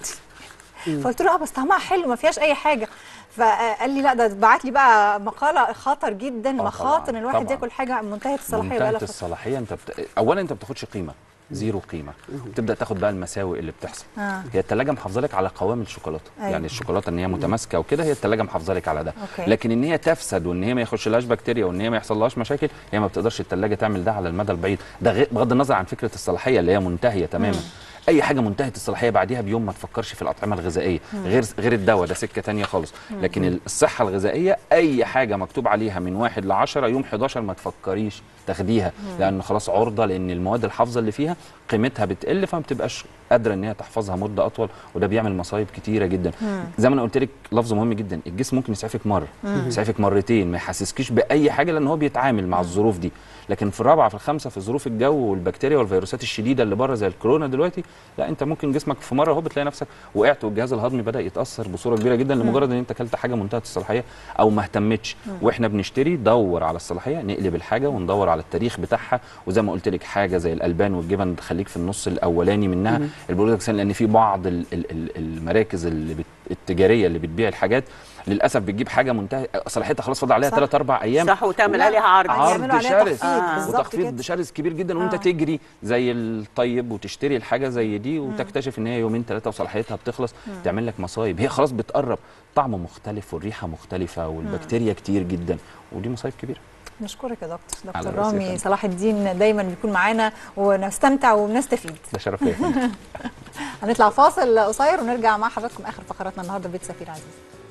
فقلت له اه بس طعمها حلو ما فيهاش اي حاجه فقال لي لا ده بعت لي بقى مقاله خطر جدا طبعاً، مخاطر ان الواحد طبعاً. ياكل حاجه منتهيه الصلاحيه بقى منتهيه لها فترة. الصلاحيه انت بت... اولا انت ما بتاخدش قيمه زيرو قيمه تبدا تاخد بقى المساوئ اللي بتحصل آه. هي الثلاجه محافظه لك على قوام الشوكولاته أيوة. يعني الشوكولاته ان هي متماسكه وكده هي الثلاجه محافظه لك على ده أوكي. لكن ان هي تفسد وان هي ما يخشلهاش بكتيريا وان هي ما يحصلهاش مشاكل هي ما بتقدرش الثلاجه تعمل ده على المدى البعيد ده غير بغض النظر عن فكره الصلاحيه اللي هي منتهيه تماما اي حاجه منتهيه الصلاحيه بعديها بيوم ما تفكرش في الاطعمه الغذائيه غير غير الدواء ده سكه تانية خالص لكن الصحه الغذائيه اي حاجه مكتوب عليها من واحد ل 10 يوم 11 ما تفكريش تاخديها لان خلاص عرضه لان المواد الحافظه اللي فيها قيمتها بتقل فما بتبقاش قادره ان هي تحفظها مده اطول وده بيعمل مصايب كتيره جدا زي ما انا قلت لك لفظ مهم جدا الجسم ممكن يسعفك مره يسعفك مرتين ما يحسسكيش باي حاجه لان هو بيتعامل مع الظروف دي لكن في الرابعه في الخامسه في ظروف الجو والبكتيريا والفيروسات الشديده اللي بره زي الكورونا دلوقتي لا انت ممكن جسمك في مره اهو بتلاقي نفسك وقعت والجهاز الهضمي بدا يتاثر بصوره كبيره جدا لمجرد ان انت اكلت حاجه منتهيه الصلاحيه او ما اهتمتش واحنا بنشتري دور على الصلاحيه نقلب الحاجه وندور على التاريخ بتاعها وزي ما قلت لك حاجه زي الالبان والجبن تخليك في النص الاولاني منها البرودكسين لان في بعض ال- ال- ال- المراكز اللي بت التجاريه اللي بتبيع الحاجات للاسف بتجيب حاجه منتهيه صلاحيتها خلاص فاضل عليها صح. 3 4 ايام صح وتعمل عليها عرض عرض. يعملوا عرض عليها شرس تخفيض، بالظبط وتخفيض كده. شرس كبير جدا وانت آه. تجري زي الطيب وتشتري الحاجه زي دي وتكتشف ان هي يومين ثلاثه وصلاحيتها بتخلص تعمل لك مصايب هي خلاص بتقرب طعم مختلف والريحه مختلفه والبكتيريا كتير جدا ودي مصايب كبيره نشكرك يا دكتور على دكتور راسي يا رامي فندم. صلاح الدين دايما بيكون معانا ونستمتع وبنستفيد ده شرف ليا يا فندم. هنطلع فاصل قصير ونرجع مع حضراتكم اخر فقراتنا النهارده بيت سفير عزيز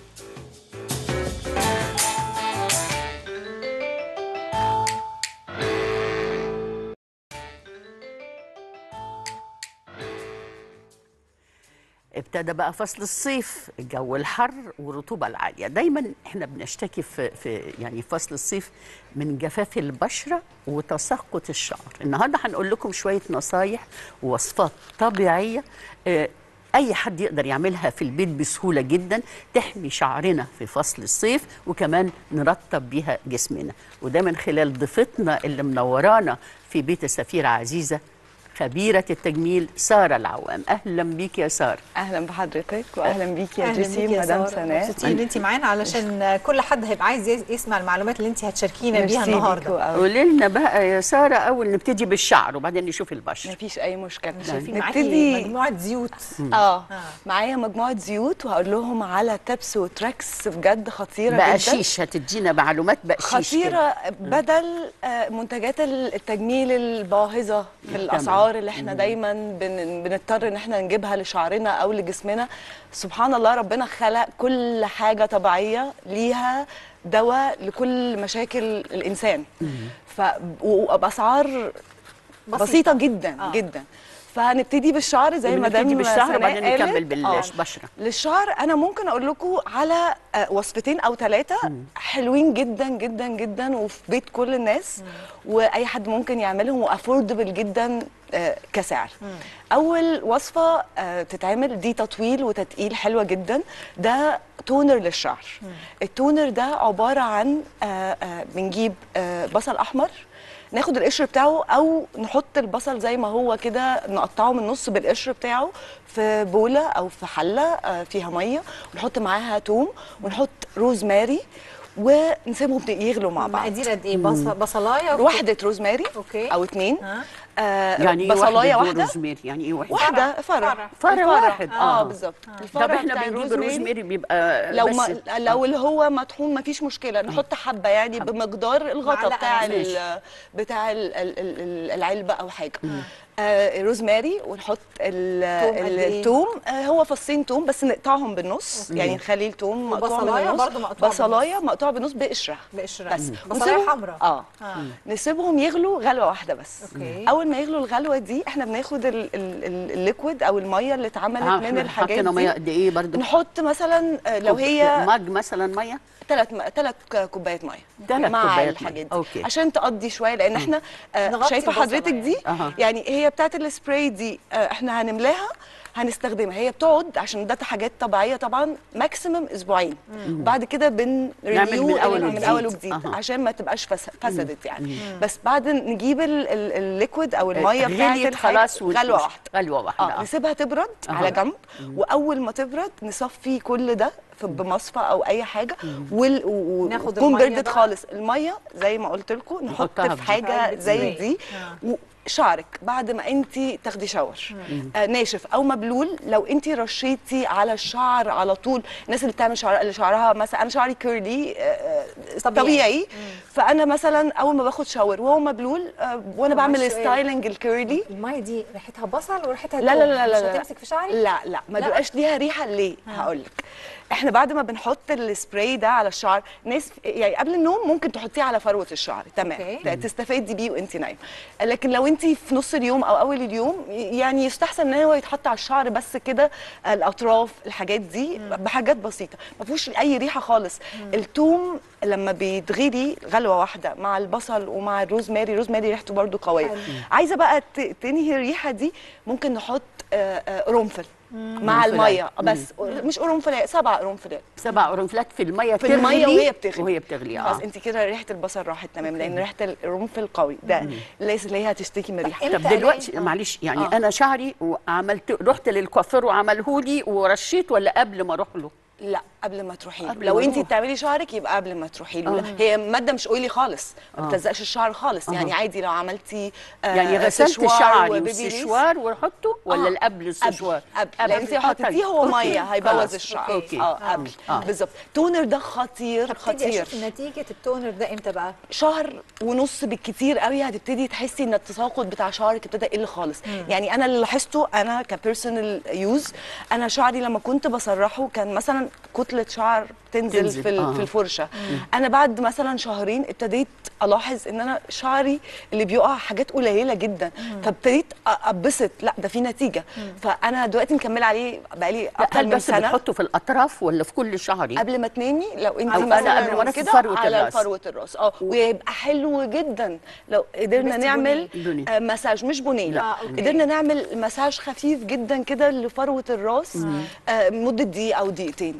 ابتدى بقى فصل الصيف الجو الحر والرطوبه العاليه دايما احنا بنشتكي في, في يعني فصل الصيف من جفاف البشره وتساقط الشعر النهارده هنقول لكم شويه نصايح ووصفات طبيعيه آه، اي حد يقدر يعملها في البيت بسهوله جدا تحمي شعرنا في فصل الصيف وكمان نرطب بيها جسمنا وده من خلال ضيفتنا اللي منورانا في بيت السفيره عزيزه خبيره التجميل ساره العوام اهلا بيك يا ساره اهلا بحضرتك واهلا بيكي يا أهلاً جيسي بيكي يا مدام سارة. سناء مبسوطين ان انت معانا علشان كل حد هيبقى عايز يس- يسمع المعلومات اللي انت هتشاركينا بيها ميرسي النهارده ليكوا قوي. قولي لنا بقى يا ساره اول نبتدي بالشعر وبعدين نشوف البشره مفيش اي مشكله شايفين معاكي مجموعه زيوت اه معايا مجموعه زيوت وهقول لهم على تبس وتراكس بجد خطيره جدا بقشيش هتدينا معلومات بقشيش كده. خطيره بدل آه، منتجات التجميل الباهظه في الاسعار اللي احنا دايما بن- بنضطر ان احنا نجيبها لشعرنا او لجسمنا سبحان الله ربنا خلق كل حاجه طبيعيه ليها دواء لكل مشاكل الانسان ف وباسعار بسيطة. بسيطه جدا آه. آه. جدا فهنبتدي بالشعر زي ما نبتدي دام بالشعر سناء وبعدين قالت. نكمل آه. بالبشره للشعر انا ممكن اقول لكم على آه، وصفتين او ثلاثه حلوين جدا جدا جدا وفي بيت كل الناس واي حد ممكن يعملهم وافوردبل جدا آه، كسعر اول وصفه آه، تتعمل دي تطويل وتتقيل حلوه جدا ده تونر للشعر التونر ده عباره عن آه، آه، بنجيب آه، بصل احمر ناخد القشر بتاعه او نحط البصل زي ما هو كده نقطعه من النص بالقشر بتاعه في بوله او في حله آه، فيها ميه ونحط معاها توم ونحط روزماري ونسيبهم يغلوا مع بعض مقادير قد ايه بص- بصلايه واحده روزماري أوكي. او اتنين ها. آه يعني ايه بصلايه واحده واحده روزميري يعني ايه واحده واحده فرع. فرع فرع واحد، اه, آه. بالظبط طب احنا بنجيب الروزميري بيبقى لو بس ما لو اللي هو مطحون ما فيش مشكله نحط حبه يعني بمقدار الغطا معلقة بتاع ماشي. ال بتاع ال ال ال العلبه او حاجه آه روزماري ونحط ال- توم قد ال- إيه؟ التوم آه هو فصين توم بس نقطعهم بالنص يعني نخلي التوم مقطوع من وبصلاية النص برضو مقطوعة بصلايه مقطوعه بالنص بقشرها بقشرها بس بصلايه ونسيبهم- حمراء اه آه. نسيبهم يغلوا غلوه واحده بس أوكي. اول ما يغلوا الغلوه دي احنا بناخد ال- ال- ال- الليكويد او الميه اللي اتعملت آه، من إحنا الحاجات حطينا ميه دي قد ايه برضو نحط مثلا آه، لو هي مج مثلا ميه ثلاث ثلاث كوبايات ميه تلات مع كوبايات الحاجات مية. دي أوكي. عشان تقضي شويه لان احنا آه نغطي شايفه البصلة حضرتك يعني. دي أها. يعني هي بتاعت السبراي دي آه احنا هنملاها هنستخدمها هي بتقعد عشان ده حاجات طبيعيه طبعا ماكسيمم اسبوعين بعد كده بن نعمل رينيو من أول من وجديد. اول وجديد أها. عشان ما تبقاش فس- فسدت يعني بس بعد نجيب ال- ال- الليكويد او الميه بتاعت غليت الحاجة خلاص ونشوف. غلوه واحده غلوه واحده اه آه. نسيبها تبرد أها. على جنب واول ما تبرد نصفي كل ده في بمصفى او اي حاجه وال... و... ناخد وتكون المية بردت بقى. خالص الميه زي ما قلت لكم نحط نحطها في في حاجه علبة زي سبراي. دي آه. وشعرك بعد ما انت تاخدي شاور آه ناشف او مبلول لو انت رشيتي على الشعر على طول الناس اللي بتعمل شعر اللي شعرها مثلا انا شعري كيرلي آه طبيعي. طبيعي, فانا مثلا اول ما باخد شاور وهو مبلول آه وانا طب بعمل معلش سؤال. ستايلنج الكيرلي الميه دي ريحتها بصل وريحتها لا توم. لا لا لا مش لا هتمسك في شعري لا لا ما لا. بيبقاش ليها ريحه ليه هقول لك احنا بعد ما بنحط السبراي ده على الشعر ناس يعني قبل النوم ممكن تحطيه على فروه الشعر تمام أوكي. ت- تستفادي بيه وانت نايمه لكن لو انت في نص اليوم او اول اليوم يعني يستحسن ان هو يتحط على الشعر بس كده الاطراف الحاجات دي بحاجات بسيطه ما فيهوش اي ريحه خالص الثوم لما بيتغلي غلوه واحده مع البصل ومع الروزماري الروزماري ريحته برضو قويه حلو. عايزه بقى ت- تنهي الريحه دي ممكن نحط آه، آه، قرنفل مع قرنفل. الميه بس مش قرنفل سبع قرنفلات سبع قرنفلات في الميه في الميه تغلي وهي بتغلي وهي بتغلي خلاص اه انت كده ريحه البصل راحت تمام لان ريحه القرنفل قوي ده ليس اللي هي هتشتكي من ريحه إمتى طب دلوقتي ألاقي- آه. معلش يعني آه. انا شعري وعملت رحت للكوافير وعمله لي ورشيت ولا قبل ما اروح له لا قبل ما تروحي له قبل لو ما انت أروح. بتعملي شعرك يبقى قبل ما تروحي له لا، هي ماده مش اويلي خالص ما آه. بتلزقش الشعر خالص يعني عادي لو عملتي آه، يعني غسلت سشوار شعري وبيبي ليس. والسشوار واحطه ولا آه. اللي قبل السشوار قبل قبل لان انت لو حطيتيه هو أوكي. ميه هيبوظ خلاص. الشعر اوكي اه قبل آه. بالظبط تونر ده خطير هبتدي خطير اشوف نتيجه التونر ده امتى بقى شهر ونص بالكتير قوي هتبتدي تحسي ان التساقط بتاع شعرك ابتدى يقل خالص يعني انا اللي لاحظته انا كبيرسونال يوز انا شعري لما كنت بسرحه كان مثلا كتله شعر تنزل, تنزل، في, ال- آه. في الفرشه انا بعد مثلا شهرين ابتديت الاحظ ان انا شعري اللي بيقع حاجات قليله جدا فابتديت أ- ابسط لا ده في نتيجه فانا دلوقتي مكمله عليه بقالي لا، اكتر هل من بس سنه بتحطه في الاطراف ولا في كل شعري قبل ما تنامي لو انت أو أنا مثلا قبل ما أنام في كده فروة على الراس. فروه الراس اه ويبقى حلو جدا لو قدرنا لبستي نعمل بني. آه مساج مش بني لا آه، أوكي. قدرنا نعمل مساج خفيف جدا كده لفروه الراس آه مده دقيقه او دقيقتين كويس. تحفه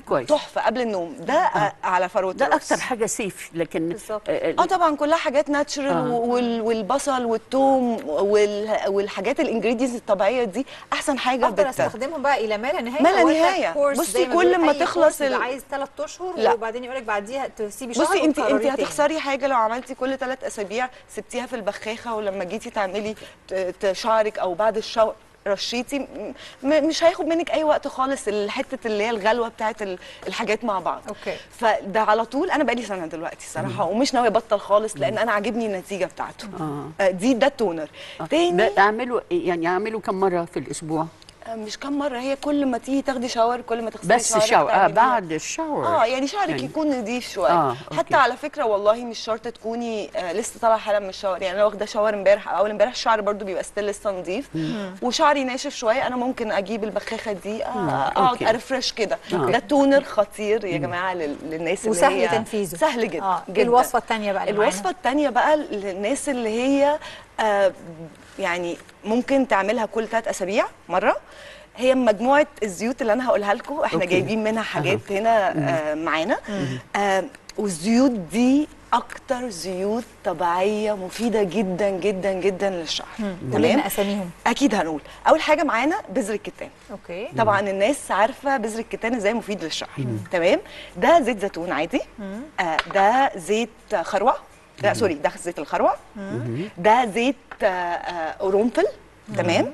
تحفه قبل النوم ده آه. على فروه ده الراس. اكتر حاجه سيف لكن بالظبط. آه، اه طبعا كلها حاجات ناتشرال آه. وال والبصل والثوم وال والحاجات الانجريدينتس الطبيعيه دي احسن حاجه افضل بت- استخدمهم بقى الى ما لا نهايه ما لا ولا نهاية. كورس بصي زي ما كل بيقول ما أي تخلص كورس بيبقى ال- عايز ثلاث اشهر لا. وبعدين يقول لك بعديها تسيبي شهر بصي انت انت وتقرري تاني. هتخسري حاجه لو عملتي كل ثلاث اسابيع سبتيها في البخاخه ولما جيتي تعملي ت- ت- شعرك او بعد الشاور رشيتي م- م- مش هياخد منك اي وقت خالص الحته اللي هي الغلوه بتاعت ال- الحاجات مع بعض أوكي. فده على طول انا بقالي سنه دلوقتي صراحه ومش ناويه ابطل خالص لان انا عاجبني النتيجه بتاعته آه، دي ده التونر تاني ب- اعملوا يعني اعملوا كم مره في الاسبوع آه، مش كم مره هي كل ما تيجي تاخدي شاور كل ما تغسلي بس شعرك الشاور اه تعمليها. بعد الشاور اه يعني شعرك يعني- يكون نضيف شويه آه، آه، أوكي. حتى على فكره والله مش شرط تكوني آه لسه طالعه حالا من الشاور يعني انا واخده شاور امبارح اول امبارح الشعر برضو بيبقى ستيل لسه نضيف وشعري ناشف شويه انا ممكن اجيب البخاخه دي آه اقعد أوكي. ارفرش كده أوكي. ده تونر خطير يا جماعه لل- للناس اللي وسهل هي تنفيذه. سهل جدا, آه، جدا. الوصفة التانية بقى اللي الوصفه معانا. الثانيه بقى للناس اللي هي آه يعني ممكن تعملها كل ثلاث اسابيع مره هي مجموعه الزيوت اللي انا هقولها لكم احنا أوكي. جايبين منها حاجات هنا آه معانا آه والزيوت دي اكتر زيوت طبيعيه مفيده جدا جدا جدا للشعر قولي لنا اساميهم اكيد هنقول اول حاجه معانا بذر الكتان اوكي طبعا الناس عارفه بذر الكتان ازاي مفيد للشعر تمام ده زيت زيتون عادي آه ده زيت خروع ده سوري ده زيت الخروع ده زيت آه آه قرنفل تمام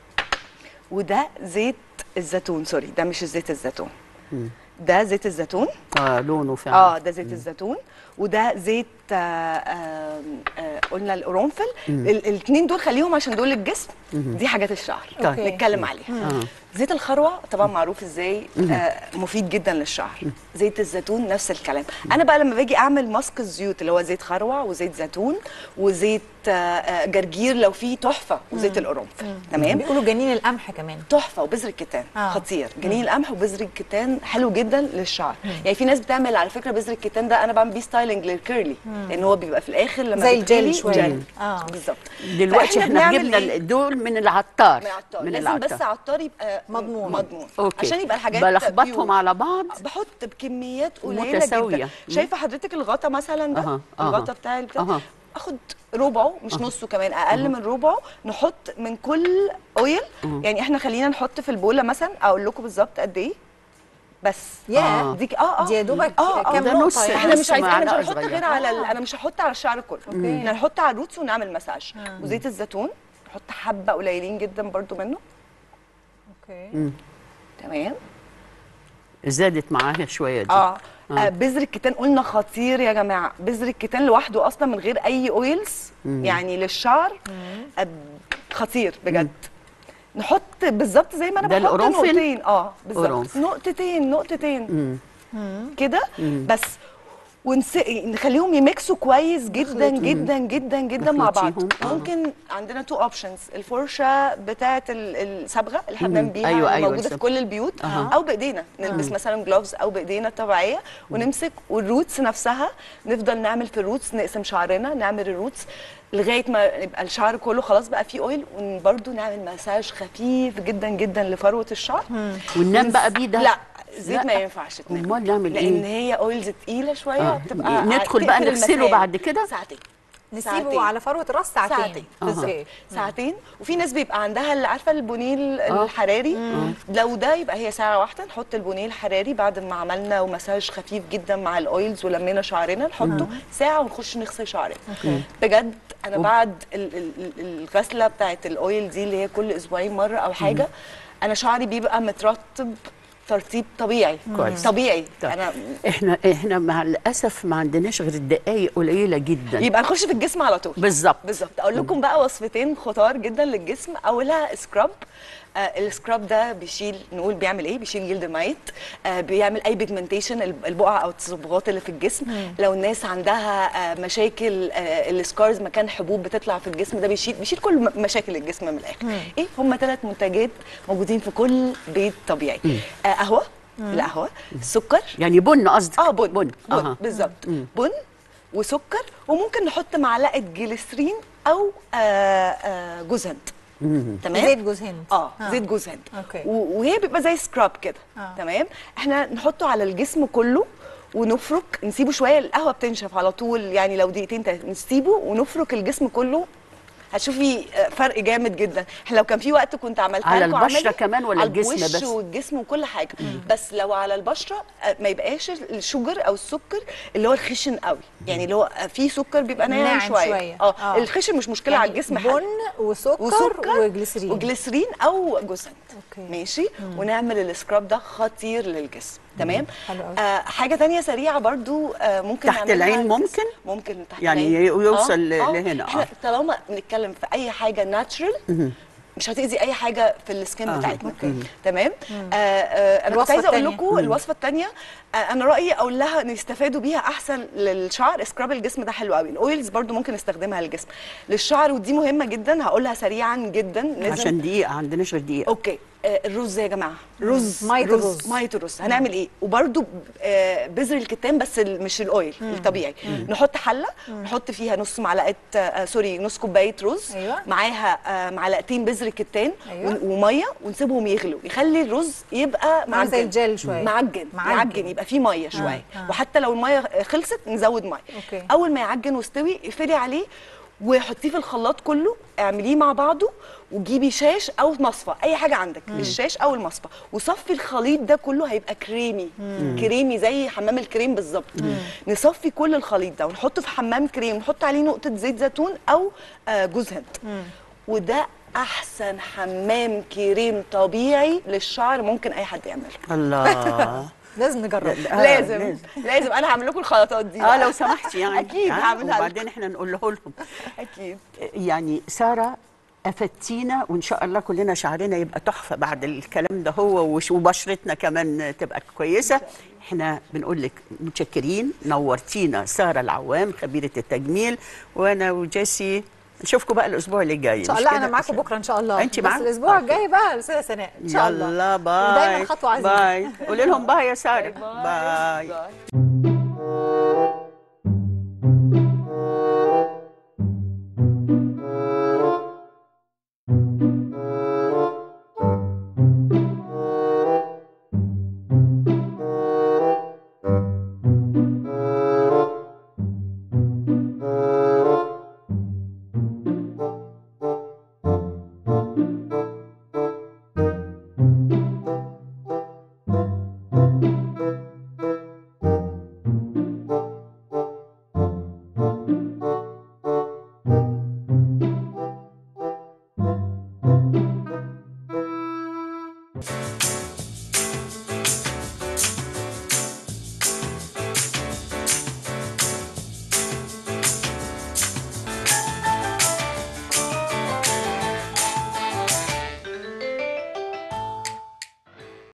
وده زيت الزيتون سوري ده مش زيت الزيتون ده زيت الزيتون اه لونه فعلا اه ده زيت الزيتون وده زيت آه آه آه قلنا القرنفل الاثنين دول خليهم عشان دول الجسم دي حاجات الشعر طيب. نتكلم عليها آه. زيت الخروع طبعا معروف ازاي آه مفيد جدا للشعر زيت الزيتون نفس الكلام انا بقى لما باجي اعمل ماسك الزيوت اللي هو زيت خروع وزيت زيتون وزيت آه آه جرجير لو فيه تحفه وزيت القرنفل تمام بيقولوا جنين القمح كمان تحفه وبذر الكتان آه. آه. خطير جنين القمح وبذر الكتان حلو جدا للشعر يعني في ناس بتعمل على فكره بذر الكتان ده انا بعمل بيه ستايلنج للكيرلي لان هو بيبقى في الاخر لما زي الجل بتغلي شوية. جل آه. بالظبط دلوقتي فإحنا احنا بنعمل جبنا إيه؟ دول من العطار من عطار من لازم بس عطار يبقى مضمون. مضمون اوكي عشان يبقى الحاجات بلخبطهم pure. على بعض بحط بكميات قليله متساوية. جدا شايفه حضرتك الغطا مثلا ده أها، أها. الغطا بتاع البتاع أها. اخد ربعه مش نصه كمان اقل من ربعه نحط من كل اويل يعني احنا خلينا نحط في البوله مثلا اقول لكم بالظبط قد ايه بس يا آه. ديك اه اه دي يا دوبك اه اه كام ده نقطة نص- يعني. احنا مش نص عايزين احنا مش معلقة هنحط صغيرة. غير على ال- آه. انا مش هحط على الشعر كله احنا هنحط على الروتس ونعمل مساج وزيت الزيتون نحط حبه قليلين جدا برضو منه اوكي تمام زادت معاها شويه دي اه, آه. بذر الكتان قلنا خطير يا جماعه بذر الكتان لوحده اصلا من غير اي اويلز يعني للشعر آه خطير بجد نحط بالظبط زي ما انا ده بحط القرنفل؟ نقطتين اه بالظبط قرنفل. نقطتين نقطتين كده بس ونس... نخليهم يميكسوا كويس جدا جدا جدا جدا مع بعض نخلطيهم، آه. ممكن عندنا تو اوبشنز الفرشه بتاعه ال- الصبغه اللي احنا بنعمل بيها أيوة، أيوة، موجوده في الصبغة. كل البيوت أها. او بايدينا نلبس مثلا جلوفز او بايدينا الطبيعيه ونمسك والروتس نفسها نفضل نعمل في الروتس نقسم شعرنا نعمل الروتس لغايه ما يبقى الشعر كله خلاص بقى فيه اويل وبرده نعمل مساج خفيف جدا جدا لفروه الشعر وننام بقى بيه ده لا زيت لا. ما ينفعش تنام امال نعمل لان ايه هي اويلز تقيله شويه آه. بتبقى ندخل بقى تقفل نغسله المسام. بعد كده؟ ساعتين نسيبه ساعتين. على فروه الراس ساعتين ساعتين بالظبط أوكي. ساعتين وفي ناس بيبقى عندها اللي عارفه البونيل الحراري لو ده يبقى هي ساعه واحده نحط البونيل الحراري بعد ما عملنا ومساج خفيف جدا مع الاويلز ولمينا شعرنا نحطه ساعه ونخش نغسل شعرنا بجد انا بعد ال- ال- ال- الغسله بتاعت الاويل دي اللي هي كل اسبوعين مره او حاجه انا شعري بيبقى مترطب ترطيب طبيعي كويس. طبيعي طيب. انا احنا احنا مع الاسف ما عندناش غير الدقايق قليله جدا يبقى نخش في الجسم على طول بالظبط بالظبط اقول لكم بقى وصفتين خطار جدا للجسم اولها سكراب آه السكراب ده بيشيل نقول بيعمل ايه بيشيل جلد ميت آه بيعمل اي بيجمنتيشن البقع او التصبغات اللي في الجسم لو الناس عندها آه مشاكل آه السكارز مكان حبوب بتطلع في الجسم ده بيشيل بيشيل كل م- مشاكل الجسم من الاخر ايه هم ثلاث منتجات موجودين في كل بيت طبيعي آه قهوه القهوه السكر يعني بن قصدك اه بن بن بن أها. بالظبط بن وسكر وممكن نحط معلقه جليسرين او آه آه جوز هند تمام زيت جوز هند اه زيت جوز هند أوكي. و- وهي بيبقى زي سكراب كده آه. تمام احنا نحطه على الجسم كله ونفرك نسيبه شويه القهوه بتنشف على طول يعني لو دقيقتين تلاتة نسيبه ونفرك الجسم كله هتشوفي آه، فرق جامد جدا احنا لو كان في وقت كنت عملتها على لكم البشرة عملي، كمان ولا على الجسم الوش بس؟ والجسم وكل حاجه بس لو على البشره آه، ما يبقاش الشوجر او السكر اللي هو الخشن قوي يعني اللي هو فيه سكر بيبقى ناعم, ناعم شويه, شوية. اه آه. الخشن مش مشكله على الجسم حلو. بن وسكر, وسكر وجليسرين وجليسرين او جوز هند أوكي. ماشي ونعمل السكراب ده خطير للجسم تمام حلو أوي. آه حاجه تانية سريعه برضو آه ممكن تحت نعملها العين للجسم. ممكن؟ ممكن تحت يعني العين يوصل ل- لهنا، احنا آه. طالما بنتكلم في اي حاجه ناتشرال مش هتاذي اي حاجه في السكين آه، بتاعتنا أوكي. تمام آه آه انا كنت الوصفة عايزه اقول التانية. لكم الوصفه الثانيه آه انا رايي اقول لها ان يستفادوا بيها احسن للشعر سكراب الجسم ده حلو قوي الاويلز برضو ممكن نستخدمها للجسم للشعر ودي مهمه جدا هقولها سريعا جدا لازم عشان دقيقه عندناش غير دقيقه اوكي آه الرز يا جماعه رز مية رز الرز. ميه الرز هنعمل ايه وبرده آه بذر الكتان بس ال- مش الاويل الطبيعي نحط حله نحط فيها نص معلقه آه سوري نص كوبايه رز أيوة. معاها آه معلقتين بذر كتان أيوة. ون- وميه ونسيبهم يغلوا يخلي الرز يبقى عامل معجن زي الجل شوية. معجن معجن. معجن يبقى فيه ميه شويه آه. وحتى لو الميه خلصت نزود ميه أوكي. اول ما يعجن واستوي اقفلي عليه وحطيه في الخلاط كله اعمليه مع بعضه وجيبي شاش او مصفى اي حاجه عندك الشاش او المصفى وصفي الخليط ده كله هيبقى كريمي كريمي زي حمام الكريم بالظبط نصفي كل الخليط ده ونحطه في حمام كريم نحط عليه نقطه زيت زيتون او آه، جوز هند وده احسن حمام كريم طبيعي للشعر ممكن اي حد يعمله الله لازم نجرب آه، لازم لازم انا هعمل لكم الخلطات دي اه بقى. لو سمحتي يعني اكيد آه، هعملها لكم. وبعدين احنا نقول له لهم اكيد يعني ساره افدتينا وان شاء الله كلنا شعرنا يبقى تحفه بعد الكلام ده هو وش- وبشرتنا كمان تبقى كويسه احنا بنقول لك متشكرين نورتينا ساره العوام خبيره التجميل وانا وجيسي نشوفكم بقى الاسبوع اللي جاي ان شاء مش الله كده؟ انا معاكم بكره ان شاء الله أنتِ بس معانا؟ الاسبوع أوكي. الجاي بقى الاستاذه سناء ان شاء الله يلا باي ودايما خطوه عزيزه باي قولي لهم باي يا ساره باي. باي. باي.